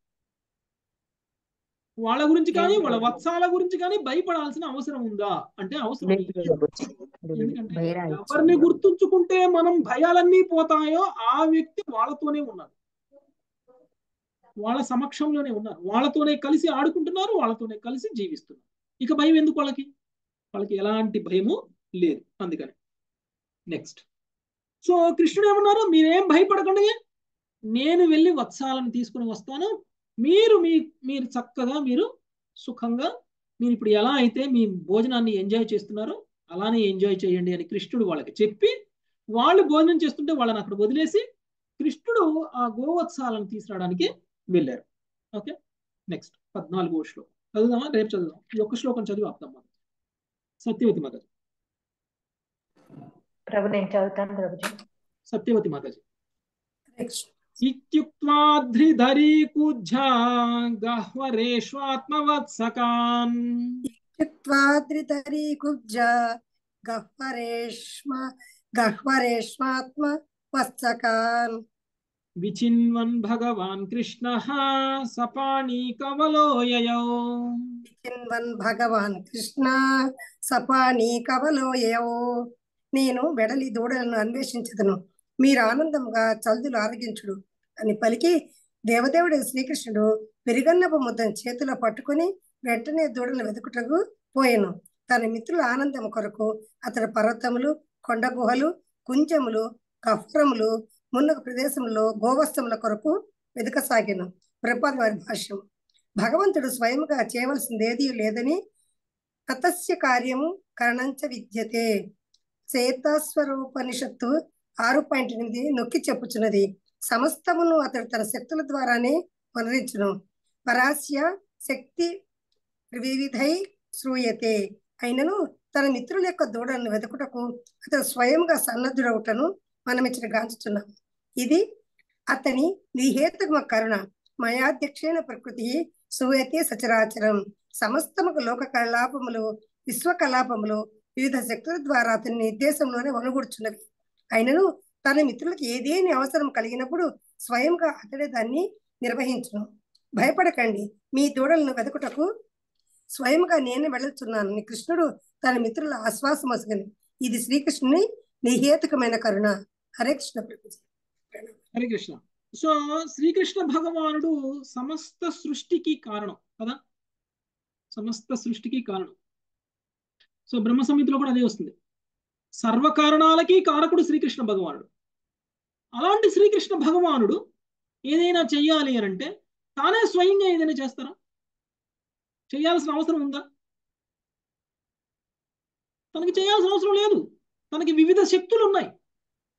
A: వాళ్ళ గురించి కానీ వాళ్ళ వత్సాల గురించి కానీ భయపడాల్సిన అవసరం ఉందా అంటే అవసరం
B: లేదు
A: లేదు
B: ప్రభుజీ.
A: ఎందుకంటే
B: భయరాయిచ్చు.
A: ఎవరిని గుర్తుంచుకుంటే మనం భయాలన్నీ పోతాయో ఆ వ్యక్తి వాళ్ళతోనే ఉన్నారు వాళ్ళ సమక్షంలోనే ఉన్నారు వాళ్ళతోనే కలిసి ఆడుకుంటున్నారు వాళ్ళతోనే కలిసి జీవిస్తున్నారు ఇక భయం ఎందుకు వాళ్ళకి వాళ్ళకి ఎలాంటి భయము లేదు అందుకని నెక్స్ట్ సో కృష్ణుడు ఏమన్నారు మీరేం భయపడకండి నేను వెళ్ళి వత్సాలను తీసుకుని వస్తాను మీరు మీ మీరు చక్కగా మీరు సుఖంగా మీరు ఇప్పుడు ఎలా అయితే మీ భోజనాన్ని ఎంజాయ్ చేస్తున్నారో అలానే ఎంజాయ్ చేయండి అని కృష్ణుడు వాళ్ళకి చెప్పి వాళ్ళు భోజనం చేస్తుంటే వాళ్ళని అక్కడ వదిలేసి కృష్ణుడు ఆ గోవత్సాలను తీసుకురావడానికి వెళ్ళారు ఓకే నెక్స్ట్ పద్నాలుగో శ్లోకం చదువుదామా రేపు చదువుదాం ఈ ఒక్క శ్లోకం చదివి ఆపుదాం మనం సత్యవతి మాతాజీ
H: ప్రభు నేను చదువుతాను ప్రభుజీ
A: సత్యవతి మాతాజీ ఇత్యుక్త్వాధ్రిధరీకూజ్జా గహ్వరేష్వాత్మవత్సకాన్
I: త్వాద్రితరీ కుబ్జ గహ్వరేష్మ గహ్వరేష్మాత్మ వత్సకాన్
A: విచిన్వన్ భగవాన్ కృష్ణ సపాణీ కవలోయయౌ
I: చిన్వన్ భగవాన్ కృష్ణ సపాణి కవలోయో నేను వెడలి దూడలను అన్వేషించదను మీరు ఆనందంగా చల్దులు ఆరగించుడు అని పలికి దేవదేవుడు శ్రీకృష్ణుడు పెరుగన్నపు ముద్దను చేతిలో పట్టుకుని వెంటనే దూడలను వెతుకుటకు పోయెను తన మిత్రుల ఆనందం కొరకు అతడు పర్వతములు కొండ గుహలు కుంజములు కఫ్రములు మున్నగు ప్రదేశంలో గోవస్తముల కొరకు వెతకసాగాను ప్రపాద్ వారి భాష్యం భగవంతుడు స్వయంగా చేయవలసింది ఏదీ లేదని తతస్య కార్యము కరణంచ విద్యతే చేతస్వరూపనిషత్తు ఆరు పాయింట్ ఎనిమిది నొక్కి చెప్పుచున్నది సమస్తమును అతడు తన శక్తుల ద్వారానే వనరించును పరాస్య శక్తి వివిధై శ్రూయతే అయినను తన మిత్రుల యొక్క దూడలను వెతుకుటకు అతడు స్వయంగా సన్నద్ధుడవుటను మనం ఇచ్చిన గాంచుతున్నాం ఇది అతని నిహేతుమ కరుణ మయాధ్యక్షైన ప్రకృతి సూయతే సచరాచరం సమస్తముకు లోక కలాపములు విశ్వ కలాపములు వివిధ శక్తుల ద్వారా అతని నిర్దేశంలోనే వనుగూర్చున్నవి అయినను తన మిత్రులకు ఏదేని అవసరం కలిగినప్పుడు స్వయంగా అతడే దాన్ని నిర్వహించును భయపడకండి మీ దూడలను వెతుకుటకు స్వయంగా నేనే వెళ్తున్నాను అని కృష్ణుడు తన మిత్రుల ఆశ్వాసమసుగని ఇది శ్రీకృష్ణుని నిహేతుకమైన కరుణ హరే కృష్ణ ప్రభుజీ
A: హరే కృష్ణ సో శ్రీకృష్ణ భగవానుడు సమస్త సృష్టికి కారణం కదా సమస్త సృష్టికి కారణం సో బ్రహ్మ సంహితలో కూడా అదే వస్తుంది సర్వ కారణాలకి కారకుడు శ్రీకృష్ణ భగవానుడు అలాంటి శ్రీకృష్ణ భగవానుడు ఏదైనా చెయ్యాలి అని అంటే తానే స్వయంగా ఏదైనా చేస్తారా చేయాల్సిన అవసరం ఉందా తనకి చేయాల్సిన అవసరం లేదు తనకి వివిధ శక్తులు ఉన్నాయి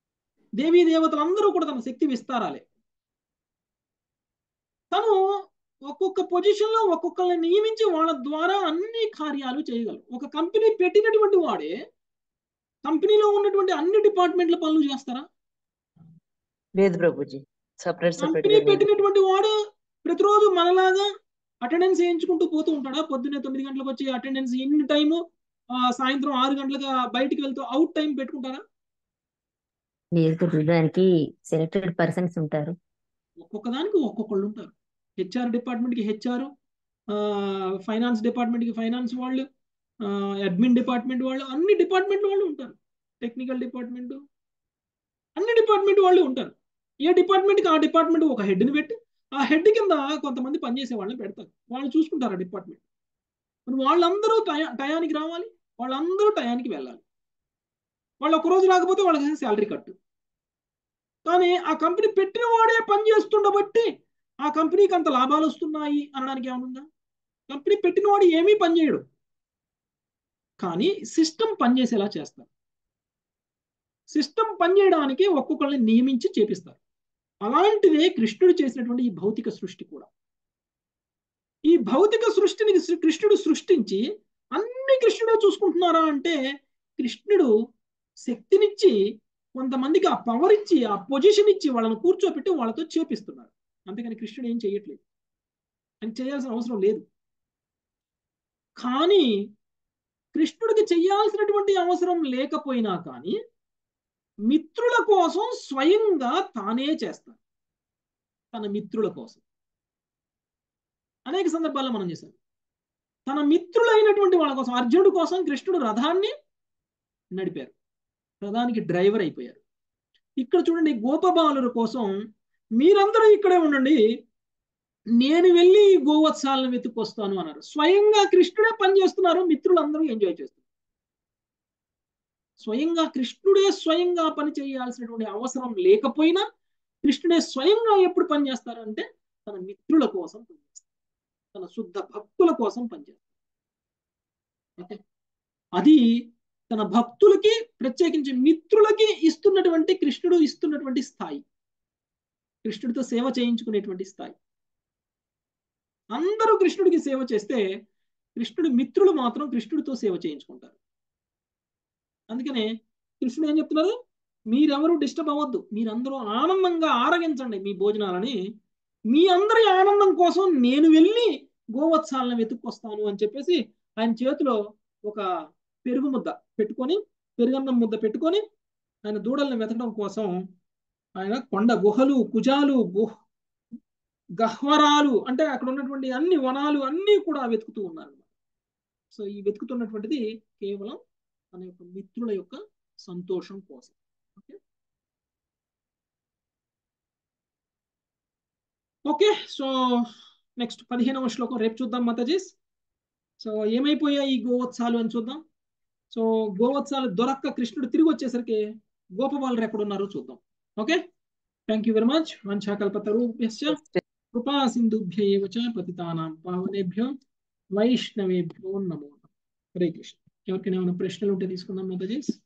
A: దేవీ దేవతలందరూ కూడా తన శక్తి విస్తారాలే తను ఒక్కొక్క పొజిషన్ లో ఒక్కొక్కరిని నియమించి వాళ్ళ ద్వారా అన్ని కార్యాలు చేయగలరు ఒక కంపెనీ పెట్టినటువంటి వాడే కంపెనీలో ఉన్నటువంటి అన్ని డిపార్ట్మెంట్ల పనులు చేస్తారా
F: లేదు ప్రభుజీ సపరేట్ సపరేట్
A: కంపెనీ పెట్టినటువంటి వాడు ప్రతిరోజు మనలాగా అటెండెన్స్ వేయించుకుంటూ పోతూ ఉంటాడా పొద్దున్నే తొమ్మిది గంటలకు వచ్చి అటెండెన్స్ ఇన్ని టైము సాయంత్రం ఆరు గంటలకు బయటికి వెళ్తూ అవుట్ టైం పెట్టుకుంటారా
B: లేదు గురు దానికి సెలెక్టెడ్ పర్సన్స్ ఉంటారు
A: ఒక్కొక్క దానికి ఒక్కొక్కళ్ళు ఉంటారు హెచ్ఆర్ డిపార్ట్మెంట్కి హెచ్ఆర్ ఫైనాన్స్ డిపార్ట్మెంట్కి ఫైనాన్స్ వాళ్ళు అడ్మిన్ డిపార్ట్మెంట్ వాళ్ళు అన్ని డిపార్ట్మెంట్ వాళ్ళు ఉంటారు టెక్నికల్ డిపార్ట్మెంట్ అన్ని డిపార్ట్మెంట్ వాళ్ళు ఉంటారు ఏ డిపార్ట్మెంట్కి ఆ డిపార్ట్మెంట్ ఒక హెడ్ని పెట్టి ఆ హెడ్ కింద కొంతమంది పనిచేసే వాళ్ళని పెడతారు వాళ్ళు చూసుకుంటారు ఆ డిపార్ట్మెంట్ మరి వాళ్ళందరూ టయా టయానికి రావాలి వాళ్ళందరూ టయానికి వెళ్ళాలి వాళ్ళు ఒక రోజు రాకపోతే వాళ్ళకి శాలరీ కట్టు కానీ ఆ కంపెనీ పెట్టిన వాడే పని చేస్తుండబట్టి ఆ కంపెనీకి అంత లాభాలు వస్తున్నాయి అనడానికి ఏమనుందా కంపెనీ పెట్టిన వాడు ఏమీ పని చేయడు కానీ సిస్టమ్ పనిచేసేలా చేస్తారు సిస్టమ్ పనిచేయడానికి ఒక్కొక్కరిని నియమించి చేపిస్తారు అలాంటిదే కృష్ణుడు చేసినటువంటి ఈ భౌతిక సృష్టి కూడా ఈ భౌతిక సృష్టిని కృష్ణుడు సృష్టించి అన్ని కృష్ణుడే చూసుకుంటున్నారా అంటే కృష్ణుడు శక్తినిచ్చి కొంతమందికి ఆ పవర్ ఇచ్చి ఆ పొజిషన్ ఇచ్చి వాళ్ళని కూర్చోపెట్టి వాళ్ళతో చేపిస్తున్నారు అంతేకాని కృష్ణుడు ఏం చేయట్లేదు అని చేయాల్సిన అవసరం లేదు కానీ కృష్ణుడికి చేయాల్సినటువంటి అవసరం లేకపోయినా కానీ మిత్రుల కోసం స్వయంగా తానే చేస్తాడు తన మిత్రుల కోసం అనేక సందర్భాల్లో మనం చేశాం తన మిత్రులైనటువంటి వాళ్ళ కోసం అర్జునుడి కోసం కృష్ణుడు రథాన్ని నడిపారు రథానికి డ్రైవర్ అయిపోయారు ఇక్కడ చూడండి గోపబాలుల కోసం మీరందరూ ఇక్కడే ఉండండి నేను వెళ్ళి గోవత్సాలను వెతుక్కొస్తాను అన్నారు స్వయంగా కృష్ణుడే పని చేస్తున్నారు మిత్రులందరూ ఎంజాయ్ చేస్తున్నారు స్వయంగా కృష్ణుడే స్వయంగా పని చేయాల్సినటువంటి అవసరం లేకపోయినా కృష్ణుడే స్వయంగా ఎప్పుడు పని చేస్తారంటే తన మిత్రుల కోసం పనిచేస్తారు తన శుద్ధ భక్తుల కోసం పనిచేస్తారు ఓకే అది తన భక్తులకి ప్రత్యేకించి మిత్రులకి ఇస్తున్నటువంటి కృష్ణుడు ఇస్తున్నటువంటి స్థాయి కృష్ణుడితో సేవ చేయించుకునేటువంటి స్థాయి అందరూ కృష్ణుడికి సేవ చేస్తే కృష్ణుడి మిత్రులు మాత్రం కృష్ణుడితో సేవ చేయించుకుంటారు అందుకనే కృష్ణుడు ఏం చెప్తున్నారు మీరెవరు డిస్టర్బ్ అవ్వద్దు మీరందరూ ఆనందంగా ఆరగించండి మీ భోజనాలని మీ అందరి ఆనందం కోసం నేను వెళ్ళి గోవత్సాలను వెతుక్కొస్తాను అని చెప్పేసి ఆయన చేతిలో ఒక పెరుగు ముద్ద పెట్టుకొని పెరుగన్నం ముద్ద పెట్టుకొని ఆయన దూడల్ని వెతకడం కోసం ఆయన కొండ గుహలు కుజాలు గుహ గహ్వరాలు అంటే అక్కడ ఉన్నటువంటి అన్ని వనాలు అన్నీ కూడా వెతుకుతూ ఉన్నారు సో ఈ వెతుకుతున్నటువంటిది కేవలం తన యొక్క మిత్రుల యొక్క సంతోషం కోసం ఓకే ఓకే సో నెక్స్ట్ పదిహేనవ శ్లోకం రేపు చూద్దాం మాతాజీస్ సో ఏమైపోయాయి ఈ గోవత్సాలు అని చూద్దాం సో గోవత్సాలు దొరక్క కృష్ణుడు తిరిగి వచ్చేసరికి గోపబాలు ఎక్కడున్నారో చూద్దాం okay thank you very much వంశాకల్పతరూభ్యశ్చ కృపా సింధుభ్య ఏవ చ పతితానాం పావనేభ్యో వైష్ణవేభ్యో నమో హరే కృష్ణ ఎవరికైనా ఏమైనా ప్రశ్నలు ఉంటే తీసుకుందాం మాతాజీస్